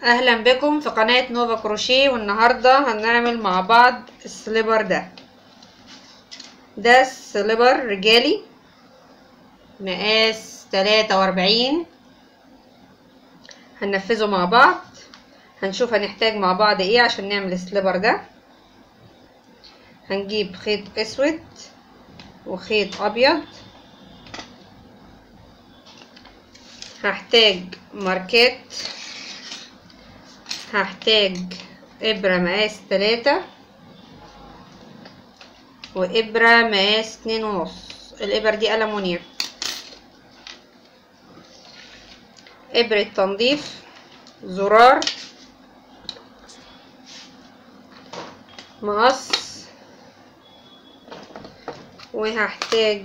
اهلا بكم في قناة نوفا كروشيه والنهاردة هنعمل مع بعض السليبر ده ده السليبر رجالي مقاس تلاتة واربعين هننفذه مع بعض هنشوف هنحتاج مع بعض ايه عشان نعمل السليبر ده هنجيب خيط اسود وخيط ابيض هحتاج ماركات هحتاج ابرة مقاس تلاتة وابرة مقاس اتنين ونص الابر دي ألمونيوم ابرة تنظيف زرار مقص وهحتاج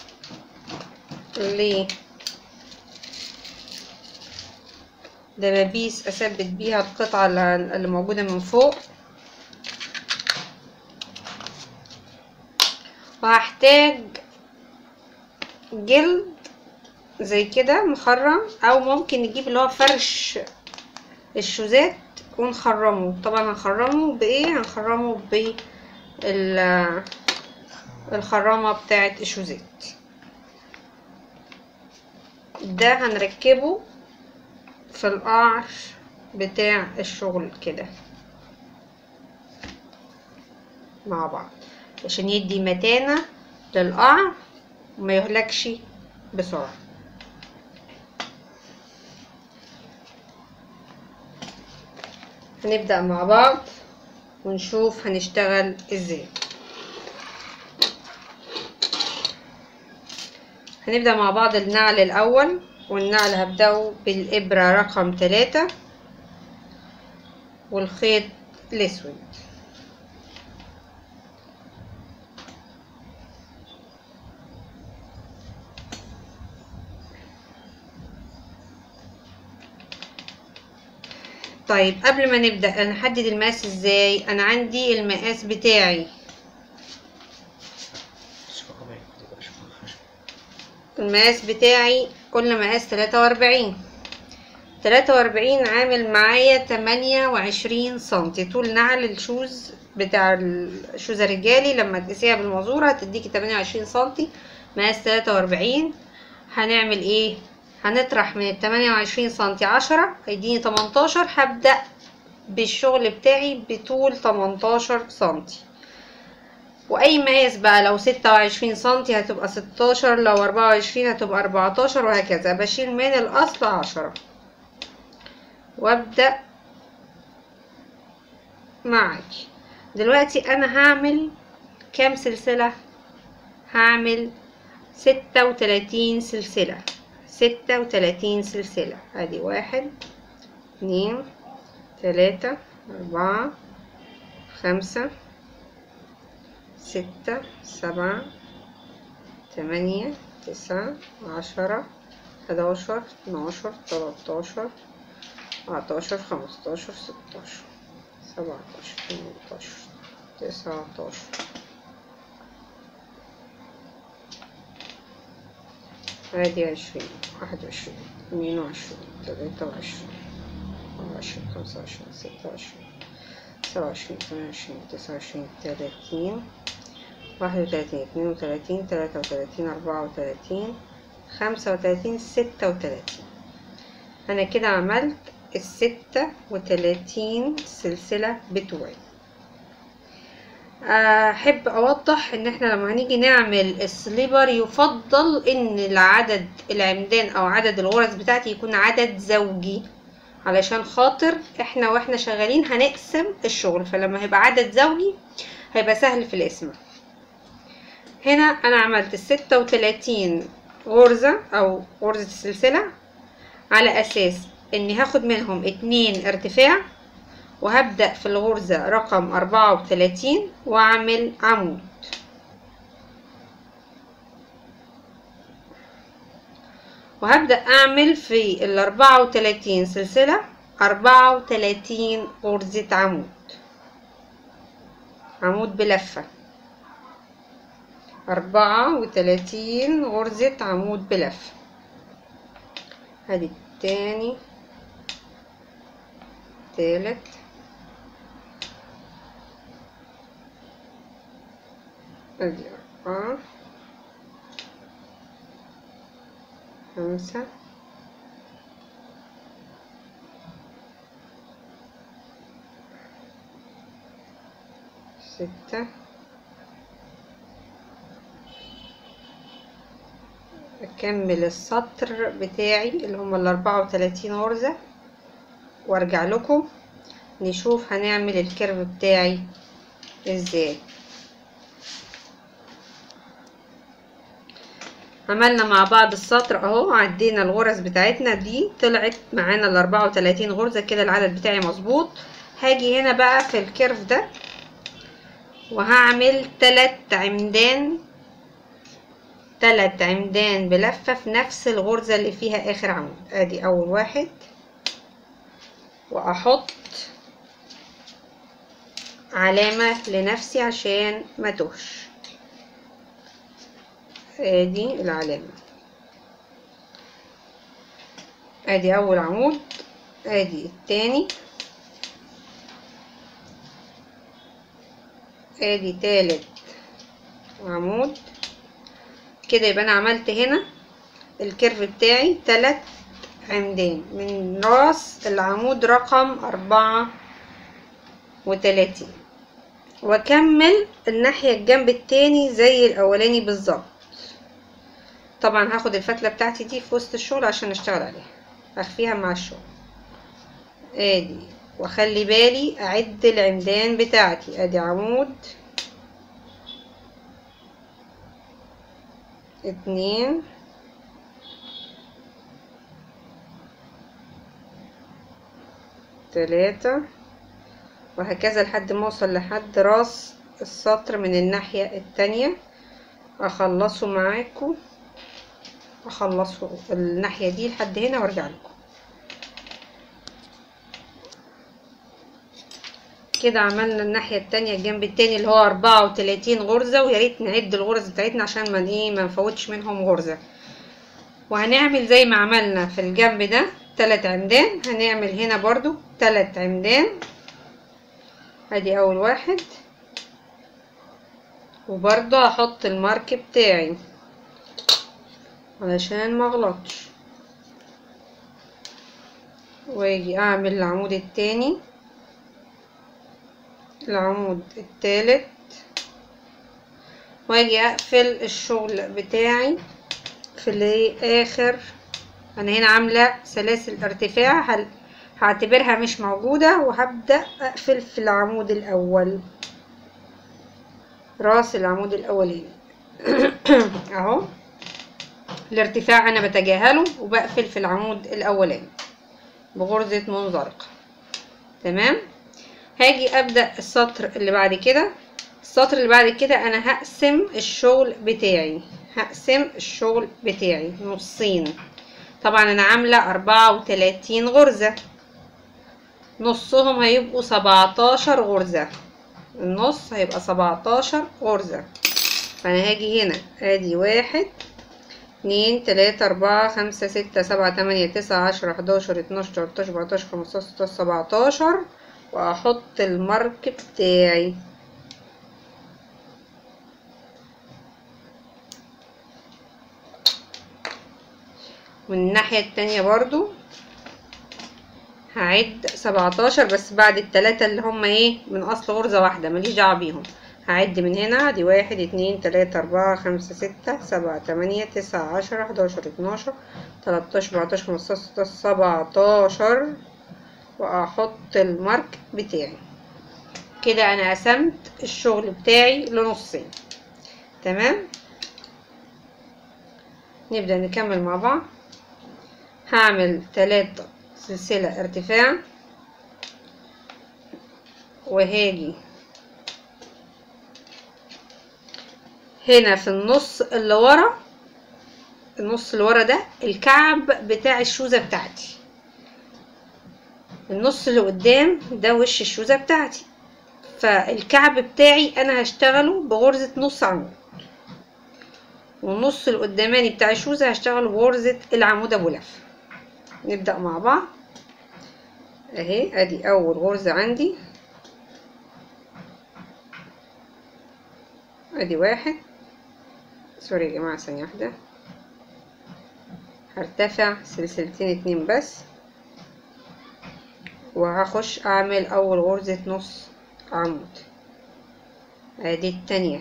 ل دبابيس اثبت بيها القطعة اللي موجودة من فوق وهحتاج جلد زي كده مخرم او ممكن نجيب اللي هو فرش الشوزات ونخرمه طبعا هنخرمه بايه هنخرمه ب الخرامة بتاعة الشوزات ده هنركبه في القعر بتاع الشغل كده مع بعض عشان يدي متانة للقعر وما يهلكش بسرعة هنبدأ مع بعض ونشوف هنشتغل ازاي هنبدأ مع بعض النعل الأول والنعل هبدأه بالإبرة رقم تلاتة والخيط الأسود طيب قبل ما نبدأ نحدد المقاس ازاي انا عندي المقاس بتاعي المقاس بتاعي قلنا مقاس تلاتة واربعين تلاتة واربعين عامل معايا تمانية وعشرين سنتي طول نعل الشوز بتاع الشوز الرجالي لما تقيسيها بالمزورة هتديكي تمانية وعشرين سنتي مقاس تلاتة واربعين هنعمل ايه هنطرح من التمانية وعشرين سنتي عشرة هيديني تمنتاشر هبدأ بالشغل بتاعي بطول تمنتاشر سنتي واي مقاس بقى لو ستة وعشرين سنتي هتبقى ستاشر لو اربعة وعشرين هتبقى اربعتاشر وهكذا بشيل من الاصل عشرة وابدأ معاكي دلوقتي انا هعمل كام سلسلة هعمل ستة وتلاتين سلسلة ستة وتلاتين سلسلة ادي واحد اتنين تلاتة اربعة خمسة ستة سبعة تمانية تسعة عشرة حداشر اتناشر تلاتاشر اربعتاشر خمستاشر ستاشر سبعتاشر تمنتاشر تسعتاشر ادي عشرين واحد وعشرين اتنين وعشرين تلاتة وعشرين اربعة وعشرين خمسة وعشرين ستة وعشرين سبعة وعشرين ثمانية وعشرين تسعة وعشرين تلاتين واحد وتلاتين اتنين وتلاتين تلاتة وتلاتين أربعة وتلاتين خمسة وتلاتين ستة وتلاتين أنا كده عملت الستة وتلاتين سلسلة بتوعي أحب أوضح إن إحنا لما هنيجي نعمل السليبر يفضل إن العدد العمدان أو عدد الغرز بتاعتي يكون عدد زوجي علشان خاطر إحنا وإحنا شغالين هنقسم الشغل فلما هيبقى عدد زوجي هيبقى سهل في القسمة هنا انا عملت الستة وتلاتين غرزة او غرزة السلسلة على اساس اني هاخد منهم اتنين ارتفاع وهبدأ في الغرزة رقم اربعة وتلاتين واعمل عمود وهبدأ اعمل في الاربعة وتلاتين سلسلة اربعة وتلاتين غرزة عمود عمود بلفة أربعة وتلاتين غرزة عمود بلف ادي التاني تالت ادي اربعة خمسة ستة اكمل السطر بتاعي اللي هم الاربعة وتلاتين غرزة وارجع لكم نشوف هنعمل الكيرف بتاعي ازاي عملنا مع بعض السطر اهو عدينا الغرز بتاعتنا دي طلعت معانا الاربعة وتلاتين غرزة كده العدد بتاعي مظبوط هاجي هنا بقى في الكيرف ده وهعمل تلات عمدان تلات عمدان بلفة في نفس الغرزة اللي فيها اخر عمود ادي اول واحد واحط علامة لنفسي عشان ما توهش ادي العلامة ادي اول عمود ادي التاني ادي تالت عمود كده يبقى انا عملت هنا الكيرف بتاعي تلات عمدان من راس العمود رقم أربعة وتلاتين واكمل الناحية الجنب التاني زي الاولاني بالظبط طبعا هاخد الفتلة بتاعتي دي في وسط الشغل عشان اشتغل عليها اخفيها مع الشغل ادي واخلي بالي اعد العمدان بتاعتي ادي عمود اتنين تلاتة وهكذا لحد ما اوصل لحد راس السطر من الناحية التانية اخلصه معاكم اخلصه الناحية دي لحد هنا وارجع لكم كده عملنا الناحية التانية الجنب التاني اللي هو أربعة وتلاتين غرزة ويا ريت نعد الغرز بتاعتنا عشان ما ايه ما نفوتش منهم غرزة وهنعمل زي ما عملنا في الجنب ده تلات عمدان هنعمل هنا برضو تلات عمدان ادي اول واحد وبرضو هحط المارك بتاعي علشان ما اغلطش واجي اعمل العمود التاني العمود التالت واجي اقفل الشغل بتاعي في الاخر انا هنا عامله سلاسل ارتفاع هل هعتبرها مش موجوده وهبدا اقفل في العمود الاول راس العمود الاولاني اهو الارتفاع انا بتجاهله وبقفل في العمود الاولاني بغرزه منزلقه تمام هاجي ابدا السطر اللي بعد كده السطر اللي بعد كده انا هقسم الشغل بتاعي هقسم الشغل بتاعي نصين طبعا انا عامله أربعة وتلاتين غرزه نصهم هيبقوا سبعتاشر غرزه النص هيبقى سبعتاشر غرزه فانا هاجي هنا ادي واحد اتنين تلاتة أربعة خمسة ستة سبعة تمانية تسعة عشرة حداشر اتناشر تلاتاشر أربعتاشر خمستاشر ستاشر سبعتاشر وأحط المارك بتاعي من الناحية التانية برضو هعد سبعتاشر بس بعد التلاتة اللي هما ايه من أصل غرزة واحدة ماليش دعوة بيهم هعد من هنا دي واحد اتنين تلاتة أربعة خمسة ستة سبعة تمانية تسعة عشرة حداشر اتناشر تلاتاشر أربعتاشر خمستاشر ستاشر سبعتاشر وأحط المارك بتاعي كده أنا قسمت الشغل بتاعي لنصين تمام نبدأ نكمل مع بعض هعمل تلاتة سلسلة ارتفاع وهاجي هنا في النص اللي ورا النص اللي ورا ده الكعب بتاع الشوزة بتاعتي النص اللي قدام ده وش الشوزة بتاعتي فالكعب بتاعي انا هشتغله بغرزة نص عمود والنص القداماني بتاع الشوزة هشتغله بغرزة العمود ابو لف نبدأ مع بعض اهي ادي اول غرزة عندي ادي واحد سوري يا جماعة ثانية واحدة هرتفع سلسلتين اتنين بس وهخش اعمل اول غرزة نص عمود ادي التانية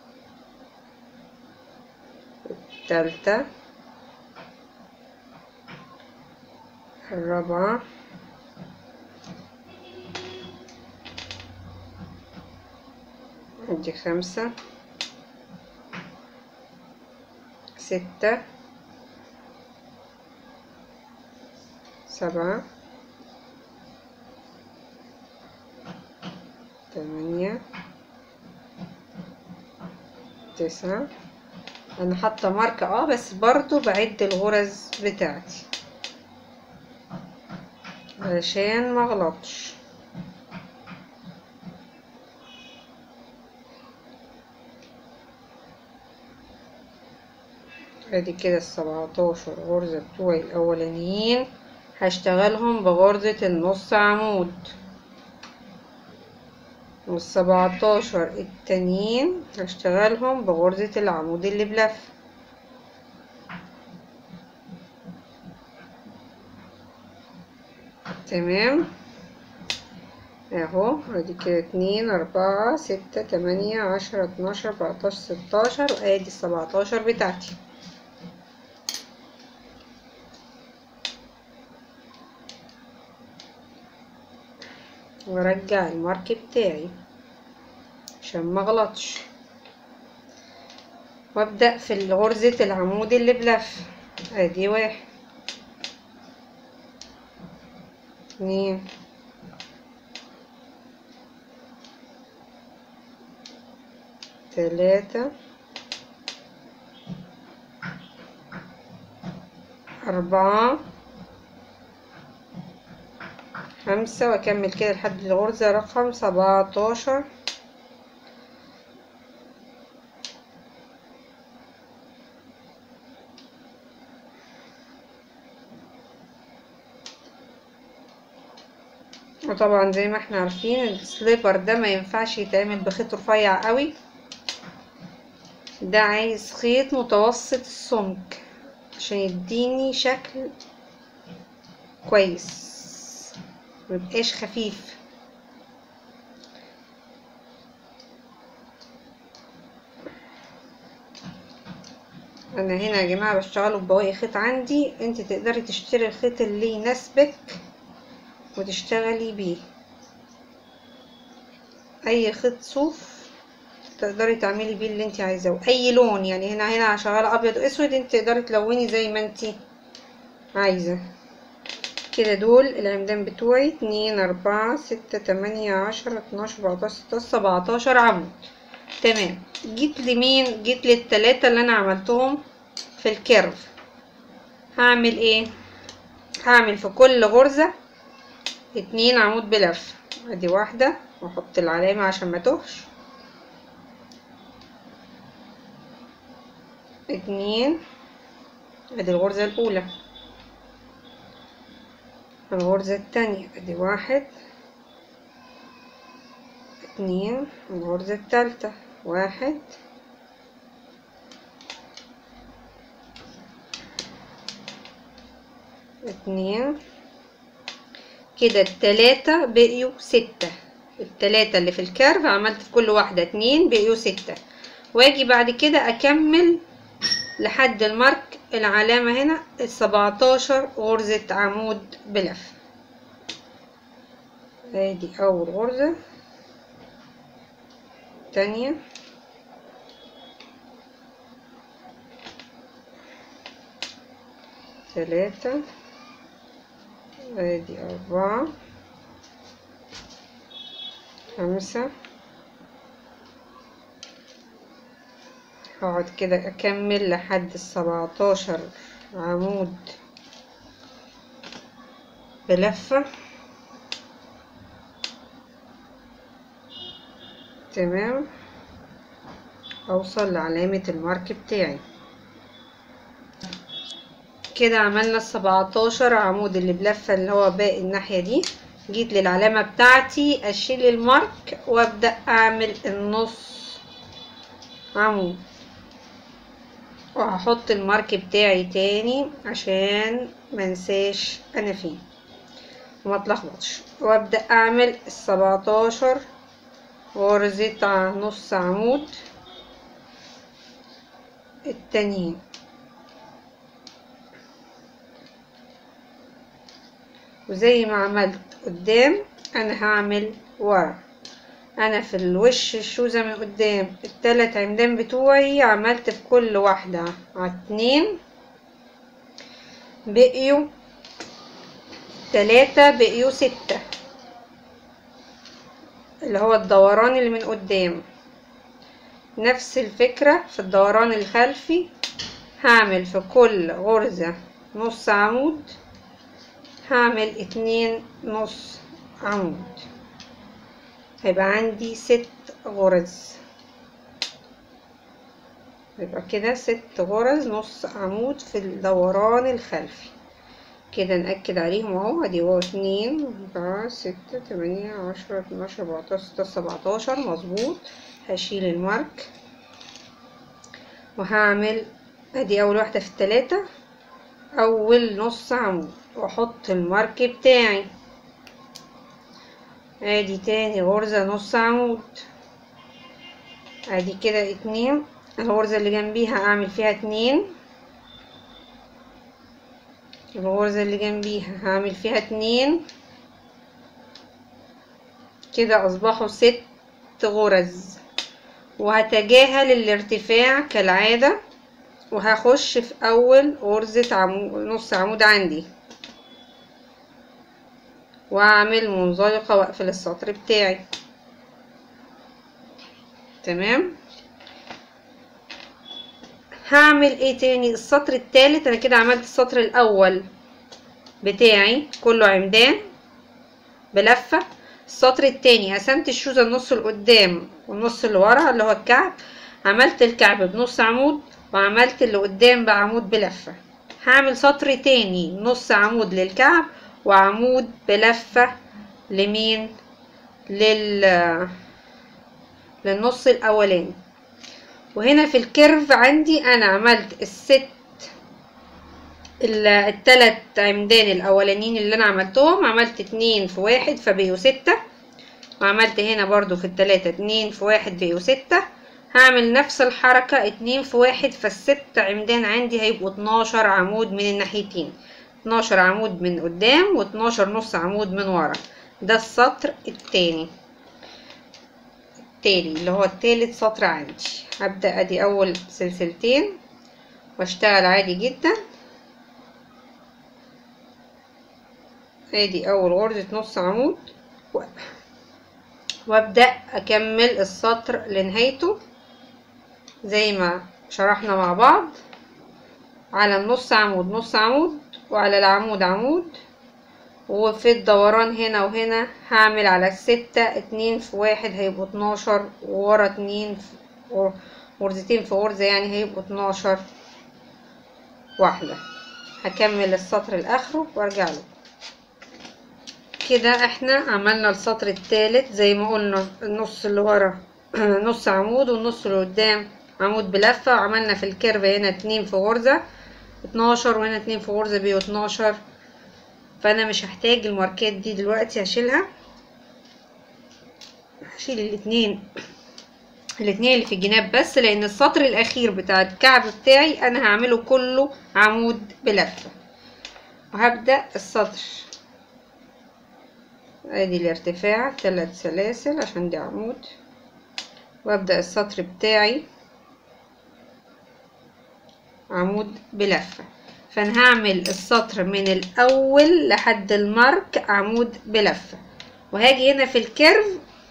التالتة الرابعة ادي خمسة ستة سبعة تمانية تسعة انا حاطة ماركة اه بس برضو بعد الغرز بتاعتي علشان ما اغلطش ادي كده السبعتاشر غرزة بتوعي الاولانيين هشتغلهم بغرزة النص عمود والسبعتاشر التانيين هشتغلهم بغرزة العمود اللي بلف تمام اهو ادي كده اتنين اربعة ستة تمانية عشرة اتناشر اربعتاشر ستاشر وادي السبعتاشر بتاعتي وارجع المارك بتاعي عشان ما اغلطش وابدأ في غرزة العمود اللي بلف ادي واحد اتنين تلاتة أربعة خمسة وأكمل كده لحد الغرزة رقم سبعتاشر وطبعا زي ما احنا عارفين السليبر ده ما ينفعش يتعمل بخيط رفيع قوي ده عايز خيط متوسط السمك عشان يديني شكل كويس ميبقاش خفيف انا هنا يا جماعه بشتغله ببواقي خيط عندي انت تقدري تشتري الخيط اللي يناسبك وتشتغلي بيه اي خيط صوف تقدري تعملي بيه اللي انت عايزاه اي لون يعني هنا هنا شغاله ابيض واسود انت تقدري تلوني زي ما انت عايزه كده دول العمدان بتوعي اتنين اربعة ستة تمانية عشرة اتناشر اربعتاشر ستاشر سبعتاشر عمود تمام جيت لمين جيت للتلاتة اللي انا عملتهم في الكيرف هعمل ايه هعمل في كل غرزة اتنين عمود بلف ادي واحدة واحط العلامة عشان ما توهش اتنين ادي الغرزة الاولى الغرزة التانية ادي واحد اتنين الغرزة التالتة واحد اتنين كده التلاتة بقيوا ستة التلاتة اللي في الكيرف عملت في كل واحدة اتنين بقيوا ستة واجي بعد كده اكمل لحد المارك العلامة هنا السبعتاشر غرزة عمود بلف ادي اول غرزة تانية ثلاثة ادي اربعة خمسة هقعد كده اكمل لحد السبعتاشر عمود بلفة تمام اوصل لعلامة المارك بتاعي كده عملنا السبعتاشر عمود اللي بلفة اللي هو باقي الناحية دي جيت للعلامة بتاعتي اشيل المارك وابدأ اعمل النص عمود وهحط المارك بتاعي تاني عشان منساش انا فين وما اتلخبطش وابدأ اعمل السبعتاشر غرزة نص عمود التانيين وزي ما عملت قدام انا هعمل ورا انا في الوش الشوزة من قدام التلات عمدان بتوعي عملت في كل واحدة اتنين بقيوا تلاتة بقيوا ستة اللي هو الدوران اللي من قدام نفس الفكرة في الدوران الخلفي هعمل في كل غرزة نص عمود هعمل اتنين نص عمود هيبقى عندي ست غرز يبقى كده ست غرز نص عمود في الدوران الخلفي كده نأكد عليهم اهو ادي هو اتنين اربعة ستة تمانية عشرة اتناشر اربعتاشر ستة سبعتاشر مظبوط هشيل المارك وهعمل ادي اول واحدة في التلاتة اول نص عمود واحط المارك بتاعي ادي تاني غرزة نص عمود ادي كده اتنين الغرزة اللي جنبيها اعمل فيها اتنين الغرزة اللي جنبيها هعمل فيها اتنين كده اصبحوا ست غرز وهتجاهل الارتفاع كالعادة وهخش في اول غرزة عمود نص عمود عندي واعمل منزلقة واقفل السطر بتاعي تمام هعمل ايه تاني السطر التالت انا كده عملت السطر الاول بتاعي كله عمدان بلفة السطر التاني قسمت الشوزة النص القدام والنص اللي ورا اللي هو الكعب عملت الكعب بنص عمود وعملت اللي قدام بعمود بلفة هعمل سطر تاني نص عمود للكعب وعمود بلفة لمين لل للنص الاولاني وهنا في الكيرف عندي انا عملت الست التلات عمدان الاولانيين اللي انا عملتهم عملت اتنين في واحد فبقوا ستة وعملت هنا برضو في التلاتة اتنين في واحد بقوا ستة هعمل نفس الحركة اتنين في واحد فالست عمدان عندي هيبقوا اتناشر عمود من الناحيتين اتناشر عمود من قدام واتناشر نص عمود من ورا ده السطر التاني التالي اللي هو التالت سطر عندي هبدأ ادي اول سلسلتين واشتغل عادي جدا ادي اول غرزة نص عمود وابدأ اكمل السطر لنهايته زي ما شرحنا مع بعض على النص عمود نص عمود وعلى العمود عمود وفي الدوران هنا وهنا هعمل على الستة اتنين في واحد هيبقوا اتناشر وورا اتنين في غرزتين في غرزة يعني هيبقوا اتناشر واحدة هكمل السطر الاخره وارجع له كده احنا عملنا السطر التالت زي ما قلنا النص اللي ورا نص عمود والنص اللي قدام عمود بلفة وعملنا في الكيرف هنا اتنين في غرزة اتناشر وهنا اتنين في غرزة بيبقوا اتناشر فانا مش هحتاج الماركات دي دلوقتي هشيلها هشيل الاتنين الاتنين اللي في الجناب بس لان السطر الاخير بتاع الكعب بتاعي انا هعمله كله عمود بلفة وهبدأ السطر ادي الارتفاع تلات سلاسل عشان دي عمود وابدأ السطر بتاعي عمود بلفة فانا هعمل السطر من الاول لحد المارك عمود بلفة وهاجي هنا في الكيرف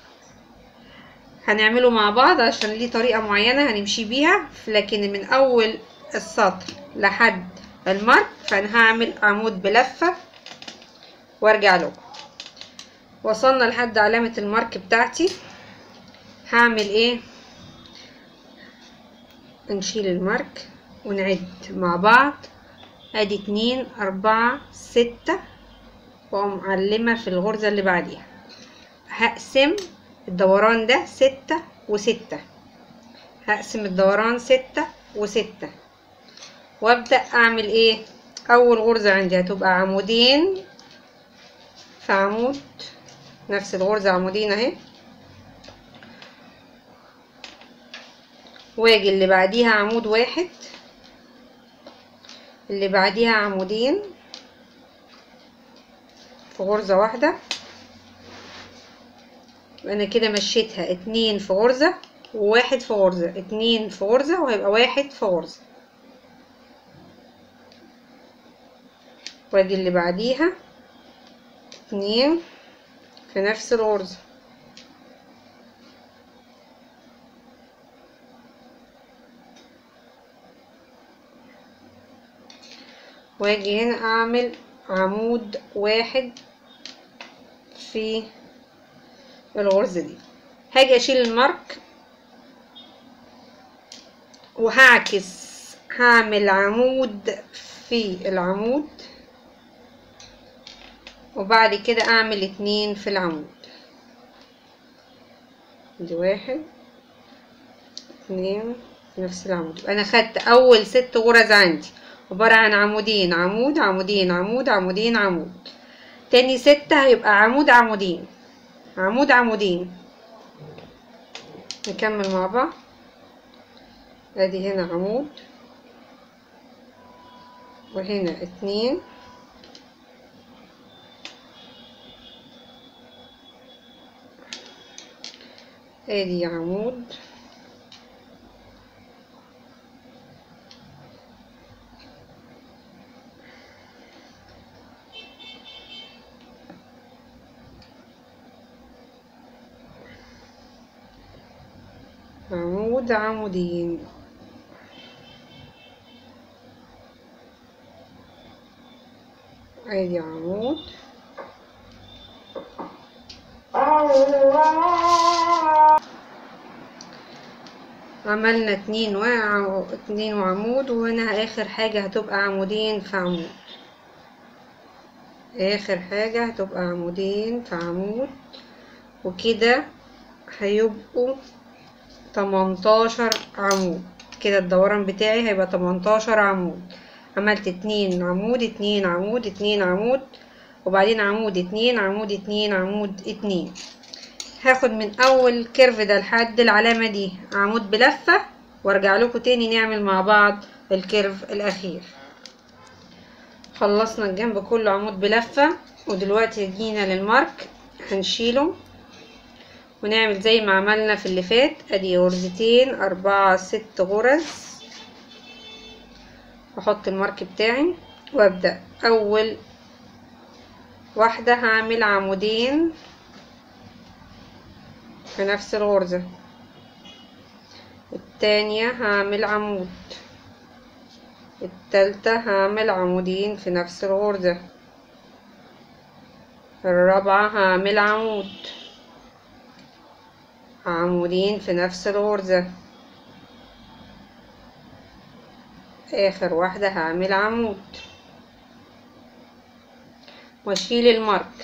هنعمله مع بعض عشان ليه طريقة معينة هنمشي بيها لكن من اول السطر لحد المارك فانا هعمل عمود بلفة وارجع لكم وصلنا لحد علامة المارك بتاعتي هعمل ايه نشيل المارك ونعد مع بعض ادي اتنين اربعة ستة واقوم معلمة في الغرزة اللي بعديها هقسم الدوران ده ستة وستة هقسم الدوران ستة وستة وابدأ اعمل ايه اول غرزة عندي هتبقى عمودين في عمود نفس الغرزة عمودين اهي واجي اللي بعديها عمود واحد اللي بعديها عمودين في غرزة واحدة انا كده مشيتها اتنين في غرزة وواحد في غرزة اتنين في غرزة وهيبقى واحد في غرزة واجي اللي بعديها اتنين في نفس الغرزة واجي هنا اعمل عمود واحد في الغرزة دي هاجي اشيل المارك وهعكس هعمل عمود في العمود وبعد كده اعمل اتنين في العمود دي واحد اتنين في نفس العمود يبقى انا خدت اول ست غرز عندي عبارة عن عمودين عمود عمودين عمود عمودين عمود تاني ستة هيبقى عمود عمودين عمود عمودين نكمل مع بعض ادي هنا عمود وهنا اتنين ادي عمود عمود عمودين ادي عمود عملنا اتنين وع... اتنين وعمود وهنا اخر حاجة هتبقى عمودين في عمود اخر حاجة هتبقى عمودين في عمود وكده هيبقوا تمنتاشر عمود كده الدوران بتاعي هيبقى تمنتاشر عمود عملت اتنين عمود اتنين عمود اتنين عمود وبعدين عمود اتنين عمود اتنين عمود اتنين هاخد من اول كيرف ده لحد العلامة دي عمود بلفة وارجع لكم تاني نعمل مع بعض الكيرف الاخير خلصنا الجنب كله عمود بلفة ودلوقتي جينا للمارك هنشيله ونعمل زي ما عملنا في اللي فات ادي غرزتين اربعة ست غرز احط المارك بتاعي وابدأ اول واحدة هعمل عمودين في نفس الغرزة التانية هعمل عمود التالتة هعمل عمودين في نفس الغرزة الرابعة هعمل عمود عمودين في نفس الغرزة اخر واحدة هعمل عمود واشيل المارك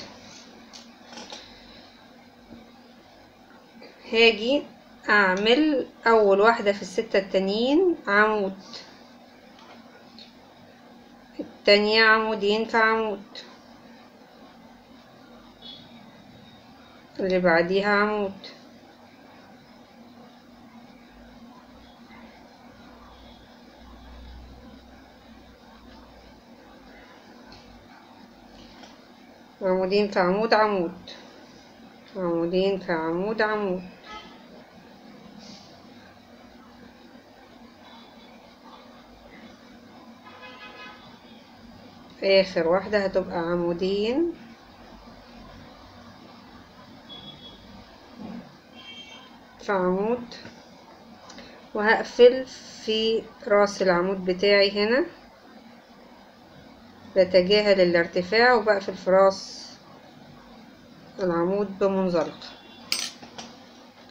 هاجي اعمل اول واحدة في الستة التانيين عمود التانية عمودين في عمود اللي بعديها عمود عمودين في عمود عمود عمودين في عمود عمود اخر واحدة هتبقى عمودين في عمود وهقفل في راس العمود بتاعي هنا بتجاهل الارتفاع وبقفل في راس العمود بمنزلق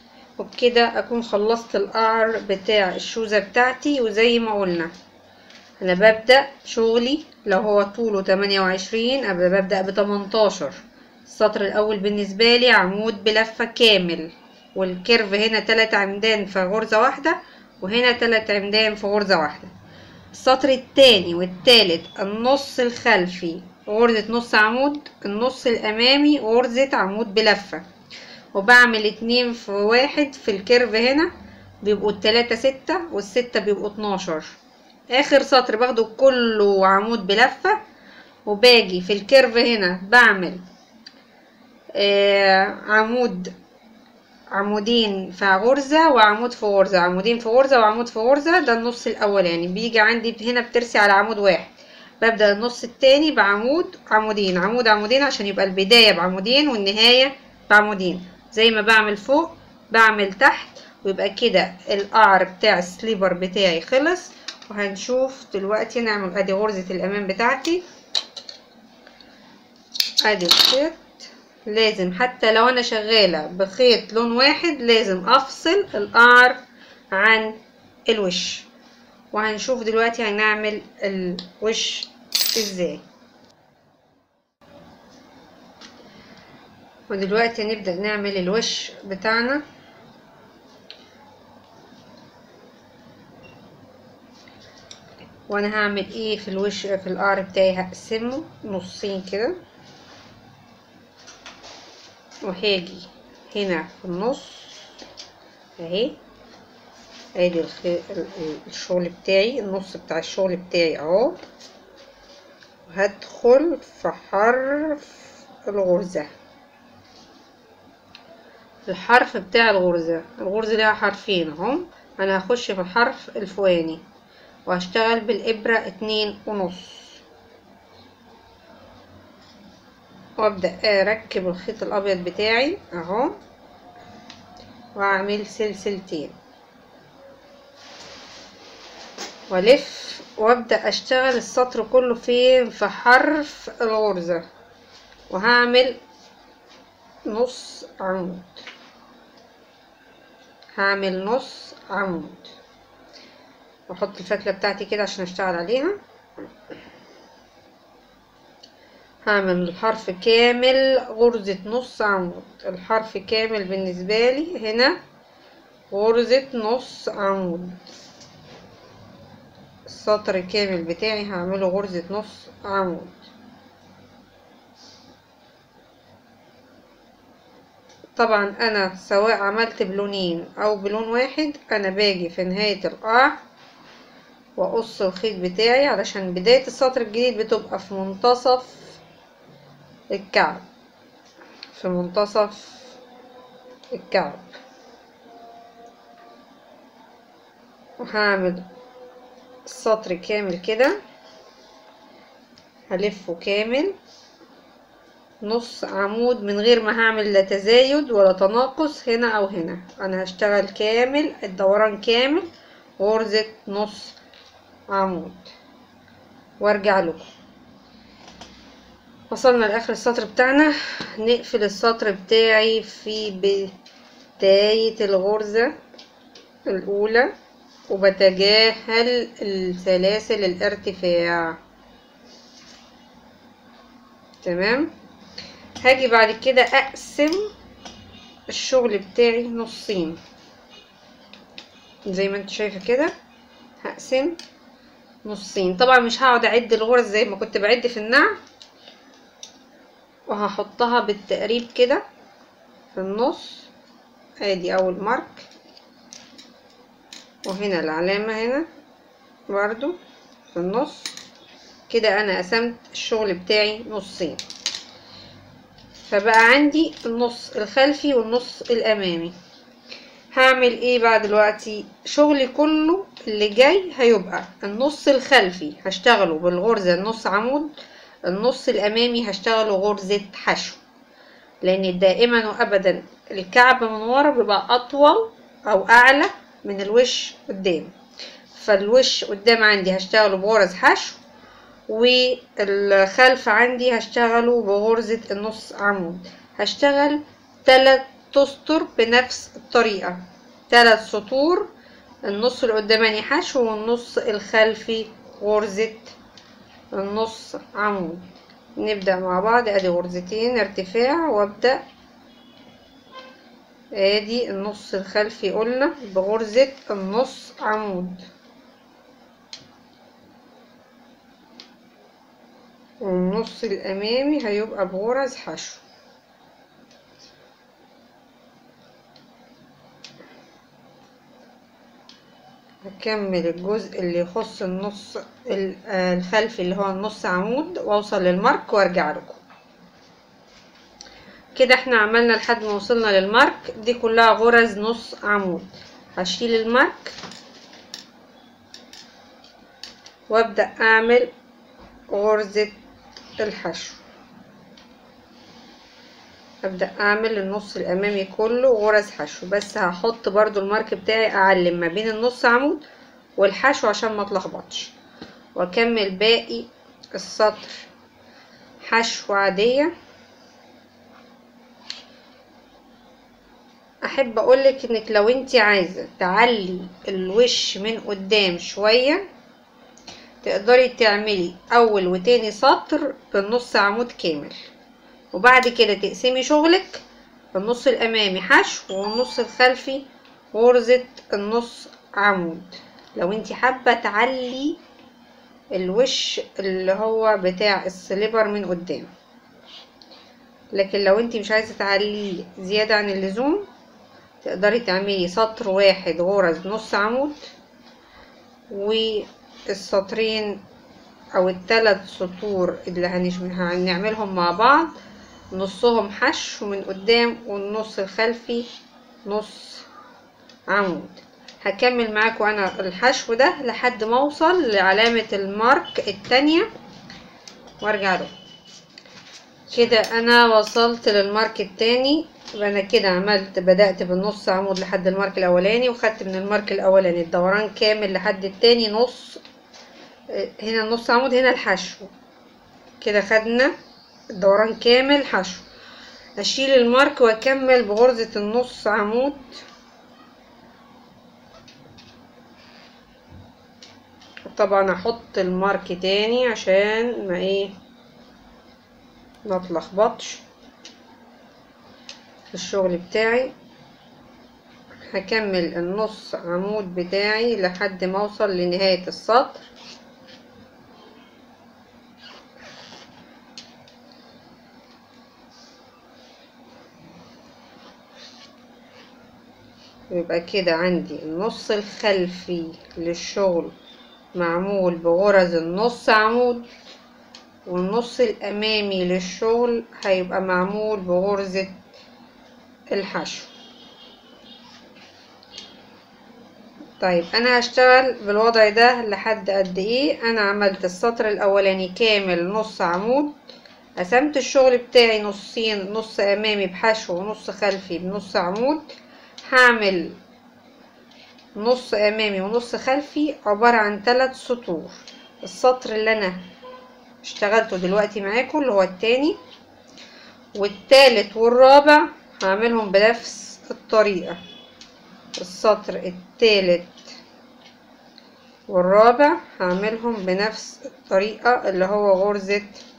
وبكده اكون خلصت القعر بتاع الشوزة بتاعتي وزي ما قلنا انا ببدأ شغلي لو هو طوله 28 ابقى ببدأ ب 18 السطر الاول بالنسبة لي عمود بلفة كامل والكيرف هنا تلات عمدان في غرزة واحدة وهنا تلات عمدان في غرزة واحدة السطر التاني والتالت النص الخلفي غرزة نص عمود النص الامامي غرزة عمود بلفة وبعمل اتنين في واحد في الكيرف هنا بيبقوا التلاتة ستة والستة بيبقوا اتناشر اخر سطر باخده كله عمود بلفة وباجي في الكيرف هنا بعمل آه عمود عمودين في غرزة وعمود في غرزة عمودين في غرزة وعمود في غرزة ده النص الأولاني بيجي عندي هنا بترسي على عمود واحد ببدأ النص التاني بعمود عمودين عمود عمودين عشان يبقى البداية بعمودين والنهاية بعمودين زي ما بعمل فوق بعمل تحت ويبقى كده القعر بتاع السليبر بتاعي خلص وهنشوف دلوقتي نعمل ادي غرزة الامام بتاعتي ادي الخيط لازم حتى لو انا شغالة بخيط لون واحد لازم افصل القعر عن الوش وهنشوف دلوقتي هنعمل الوش ازاي ودلوقتي نبدأ نعمل الوش بتاعنا وانا هعمل ايه في الوش في القعر بتاعي هقسمه نصين كده وهاجي هنا في النص اهي ادي الخي... الشغل بتاعي النص بتاع الشغل بتاعي اهو هدخل في حرف الغرزة الحرف بتاع الغرزة الغرزة ليها حرفين اهو انا هخش في الحرف الفوقاني وهشتغل بالإبرة اتنين ونص وابدأ اركب الخيط الابيض بتاعي اهو واعمل سلسلتين والف وابدأ اشتغل السطر كله فين في حرف الغرزة وهعمل نص عمود هعمل نص عمود واحط الفتلة بتاعتي كده عشان اشتغل عليها هعمل الحرف كامل غرزة نص عمود الحرف كامل بالنسبة لي هنا غرزة نص عمود السطر كامل بتاعي هعمله غرزة نص عمود طبعا انا سواء عملت بلونين او بلون واحد انا باجي في نهاية القاع واقص الخيط بتاعي علشان بداية السطر الجديد بتبقى في منتصف الكعب في منتصف الكعب وهعمل السطر كامل كده هلفه كامل نص عمود من غير ما هعمل لا تزايد ولا تناقص هنا او هنا انا هشتغل كامل الدوران كامل غرزة نص عمود وارجع لكم وصلنا لاخر السطر بتاعنا نقفل السطر بتاعي في بداية الغرزة الاولى وبتجاهل السلاسل الارتفاع تمام هاجي بعد كده اقسم الشغل بتاعي نصين زي ما انت شايفه كده هقسم نصين طبعا مش هقعد اعد الغرز زي ما كنت بعد في النعل وهحطها بالتقريب كده في النص ادي اول مارك وهنا العلامة هنا برضو في النص كده انا قسمت الشغل بتاعي نصين فبقى عندي النص الخلفي والنص الامامي هعمل ايه بقى دلوقتي شغلي كله اللي جاي هيبقى النص الخلفي هشتغله بالغرزة النص عمود النص الامامي هشتغله غرزة حشو لان دائما وابدا الكعب من ورا بيبقى اطول او اعلى من الوش قدام فالوش قدام عندي هشتغله بغرز حشو والخلف عندي هشتغله بغرزة النص عمود هشتغل تلات تسطر بنفس الطريقة تلات سطور النص القداماني حشو والنص الخلفي غرزة النص عمود نبدأ مع بعض ادي غرزتين ارتفاع وابدأ ادي النص الخلفي قلنا بغرزة النص عمود والنص الامامي هيبقى بغرز حشو هكمل الجزء اللي يخص النص الخلفي اللي هو النص عمود واوصل للمارك وارجع لكم كده احنا عملنا لحد ما وصلنا للمارك دي كلها غرز نص عمود هشيل المارك وابدأ اعمل غرزة الحشو ابدأ اعمل النص الامامي كله غرز حشو بس هحط برضو المارك بتاعي اعلم ما بين النص عمود والحشو عشان ما اتلخبطش واكمل باقي السطر حشو عادية احب اقولك انك لو انت عايزة تعلي الوش من قدام شوية تقدري تعملي اول وتاني سطر بالنص عمود كامل وبعد كده تقسمي شغلك النص الامامي حشو والنص الخلفي غرزة النص عمود لو انت حابة تعلي الوش اللي هو بتاع السليبر من قدام لكن لو انت مش عايزة تعليه زيادة عن اللزوم تقدري تعملي سطر واحد غرز نص عمود والسطرين او الثلاث سطور اللي هنعملهم مع بعض نصهم حشو من قدام والنص الخلفي نص عمود هكمل معاكم انا الحشو ده لحد ما اوصل لعلامة المارك التانية وارجع له كده انا وصلت للمارك التاني يبقى انا كده عملت بدأت بالنص عمود لحد المارك الاولاني وخدت من المارك الاولاني الدوران كامل لحد التاني نص هنا النص عمود هنا الحشو كده خدنا الدوران كامل حشو اشيل المارك واكمل بغرزة النص عمود طبعا احط المارك تاني عشان ما ايه ما اتلخبطش في الشغل بتاعي هكمل النص عمود بتاعي لحد ما اوصل لنهاية السطر يبقى كده عندي النص الخلفي للشغل معمول بغرز النص عمود والنص الامامي للشغل هيبقى معمول بغرزة الحشو طيب انا هشتغل بالوضع ده لحد قد ايه انا عملت السطر الاولاني كامل نص عمود قسمت الشغل بتاعي نصين نص امامي بحشو ونص خلفي بنص عمود هعمل نص امامي ونص خلفي عبارة عن ثلاث سطور السطر اللي انا اشتغلته دلوقتي معاكم اللي هو التاني والتالت والرابع هعملهم بنفس الطريقة السطر التالت والرابع هعملهم بنفس الطريقة اللي هو غرزة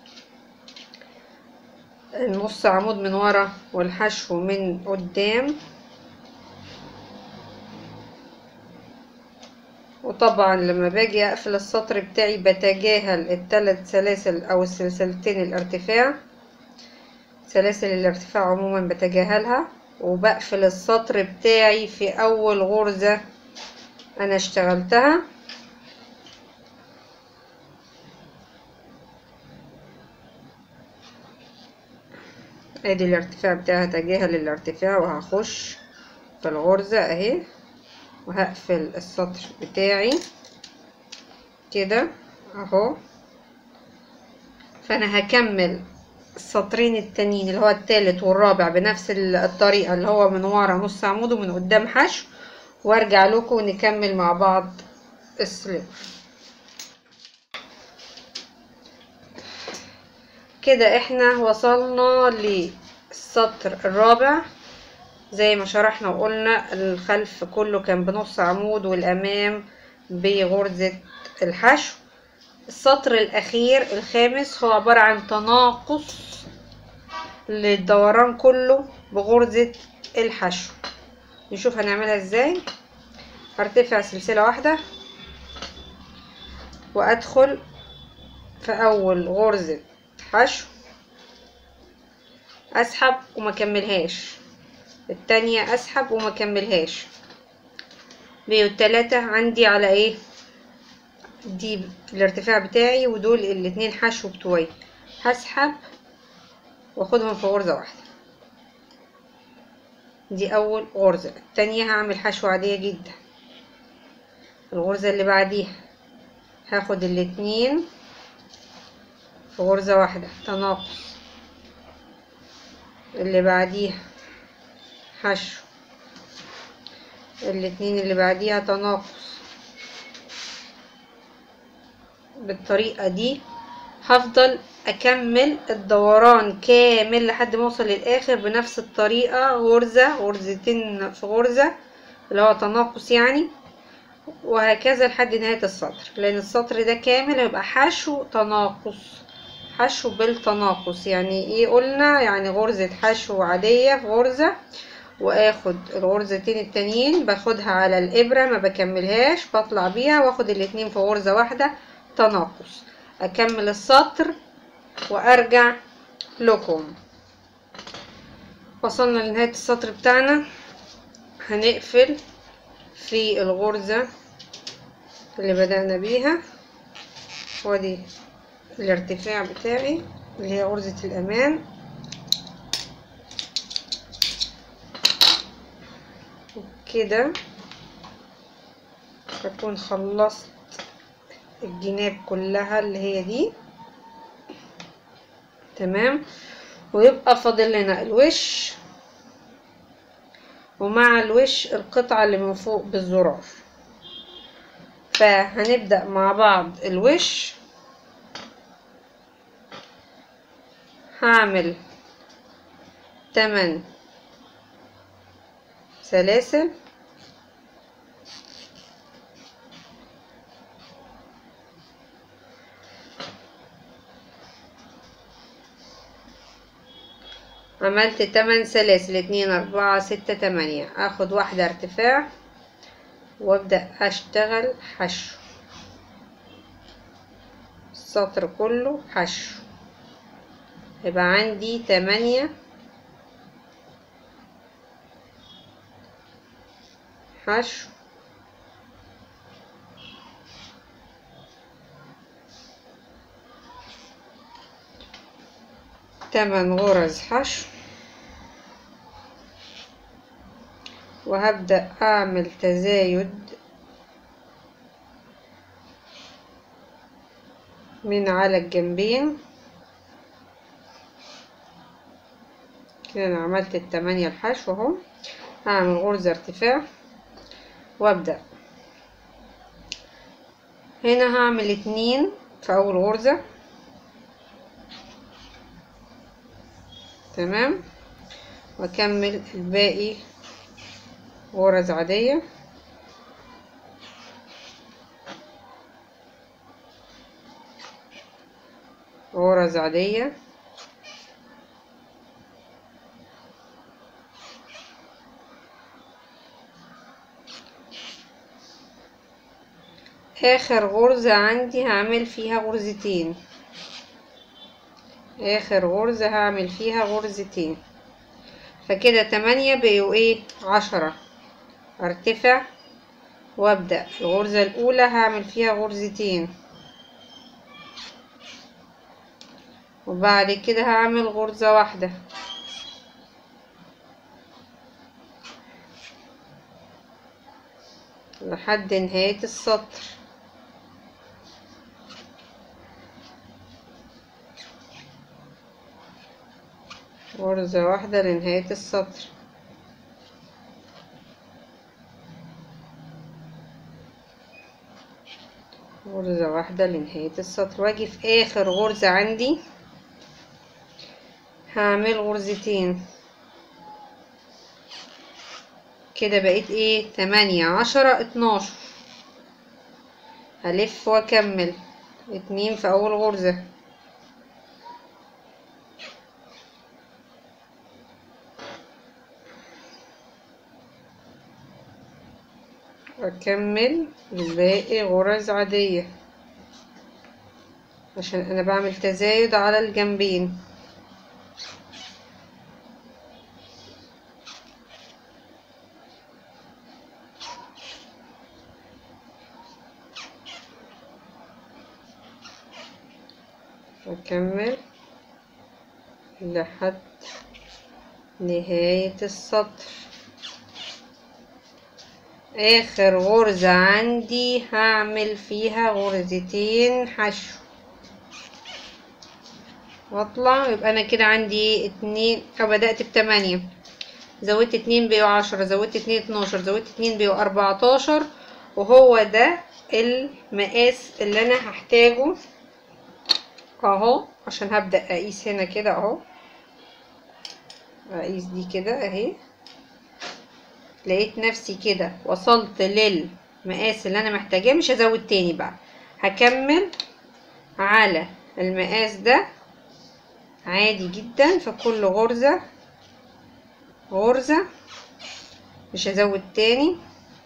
النص عمود من ورا والحشو من قدام وطبعا لما باجي اقفل السطر بتاعي بتجاهل الثلاث سلاسل او السلسلتين الارتفاع سلاسل الارتفاع عموما بتجاهلها وبقفل السطر بتاعي في اول غرزة انا اشتغلتها ادي الارتفاع بتاعها تجاهل الارتفاع وهخش في الغرزة اهي وهقفل السطر بتاعي كده اهو فانا هكمل السطرين التانيين اللي هو التالت والرابع بنفس الطريقة اللي هو من ورا نص عمود ومن قدام حشو وارجع لكم ونكمل مع بعض السليب كده احنا وصلنا للسطر الرابع زي ما شرحنا وقلنا الخلف كله كان بنص عمود والامام بغرزة الحشو السطر الأخير الخامس هو عبارة عن تناقص للدوران كله بغرزة الحشو نشوف هنعملها ازاي هرتفع سلسلة واحدة وأدخل في أول غرزة حشو أسحب وما كملهاش التانية أسحب وما كملهاش والتلاتة عندي على ايه دي الارتفاع بتاعي ودول الاتنين حشو بتوعي هسحب واخدهم في غرزة واحدة دي اول غرزة التانية هعمل حشو عادية جدا الغرزة اللي بعديها هاخد الاتنين في غرزة واحدة تناقص اللي بعديها حشو الاتنين اللي بعديها تناقص بالطريقة دي هفضل اكمل الدوران كامل لحد ما اوصل للاخر بنفس الطريقة غرزة غرزتين في غرزة اللي هو تناقص يعني وهكذا لحد نهاية السطر لان السطر ده كامل هيبقى حشو تناقص حشو بالتناقص يعني ايه قلنا يعني غرزة حشو عادية في غرزة واخد الغرزتين التانيين باخدها على الابرة ما بكملهاش بطلع بيها واخد الاتنين في غرزة واحدة تناقص اكمل السطر وارجع لكم وصلنا لنهاية السطر بتاعنا هنقفل في الغرزة اللي بدأنا بيها ودي الارتفاع بتاعي اللي هي غرزة الأمان كده أكون خلصت الجناب كلها اللي هي دي تمام ويبقى فاضل لنا الوش ومع الوش القطعة اللي من فوق بالزرار فهنبدأ مع بعض الوش هعمل تمن سلاسل عملت تمن سلاسل اتنين اربعة ستة تمانية اخد واحدة ارتفاع وابدأ اشتغل حشو السطر كله حشو يبقى عندي تمانية حشو تمن غرز حشو وهبدأ أعمل تزايد من على الجنبين كده أنا عملت التمانية الحشو اهو هعمل غرزة ارتفاع وابدأ هنا هعمل اتنين في أول غرزة تمام واكمل الباقي غرز عادية غرز عادية اخر غرزة عندي هعمل فيها غرزتين اخر غرزة هعمل فيها غرزتين فكده تمانية بقوا ايه عشرة ارتفع وابدأ الغرزة الاولى هعمل فيها غرزتين وبعد كده هعمل غرزة واحدة لحد نهاية السطر غرزة واحدة لنهاية السطر غرزة واحدة لنهاية السطر واجي في اخر غرزة عندي هعمل غرزتين كده بقيت ايه تمانية عشرة اتناشر هلف واكمل اتنين في اول غرزة واكمل الباقي غرز عادية عشان انا بعمل تزايد على الجنبين واكمل لحد نهاية السطر اخر غرزة عندي هعمل فيها غرزتين حشو واطلع يبقى انا كده عندي اتنين او بدأت بتمانية زودت اتنين بقوا عشرة زودت اتنين اتناشر زودت اتنين بقوا اربعتاشر وهو ده المقاس اللي انا هحتاجه اهو عشان هبدأ اقيس هنا كده اهو اقيس دي كده اهي لقيت نفسي كده وصلت للمقاس اللي انا محتاجاه مش هزود تاني بقى هكمل على المقاس ده عادي جدا في كل غرزة غرزة مش هزود تاني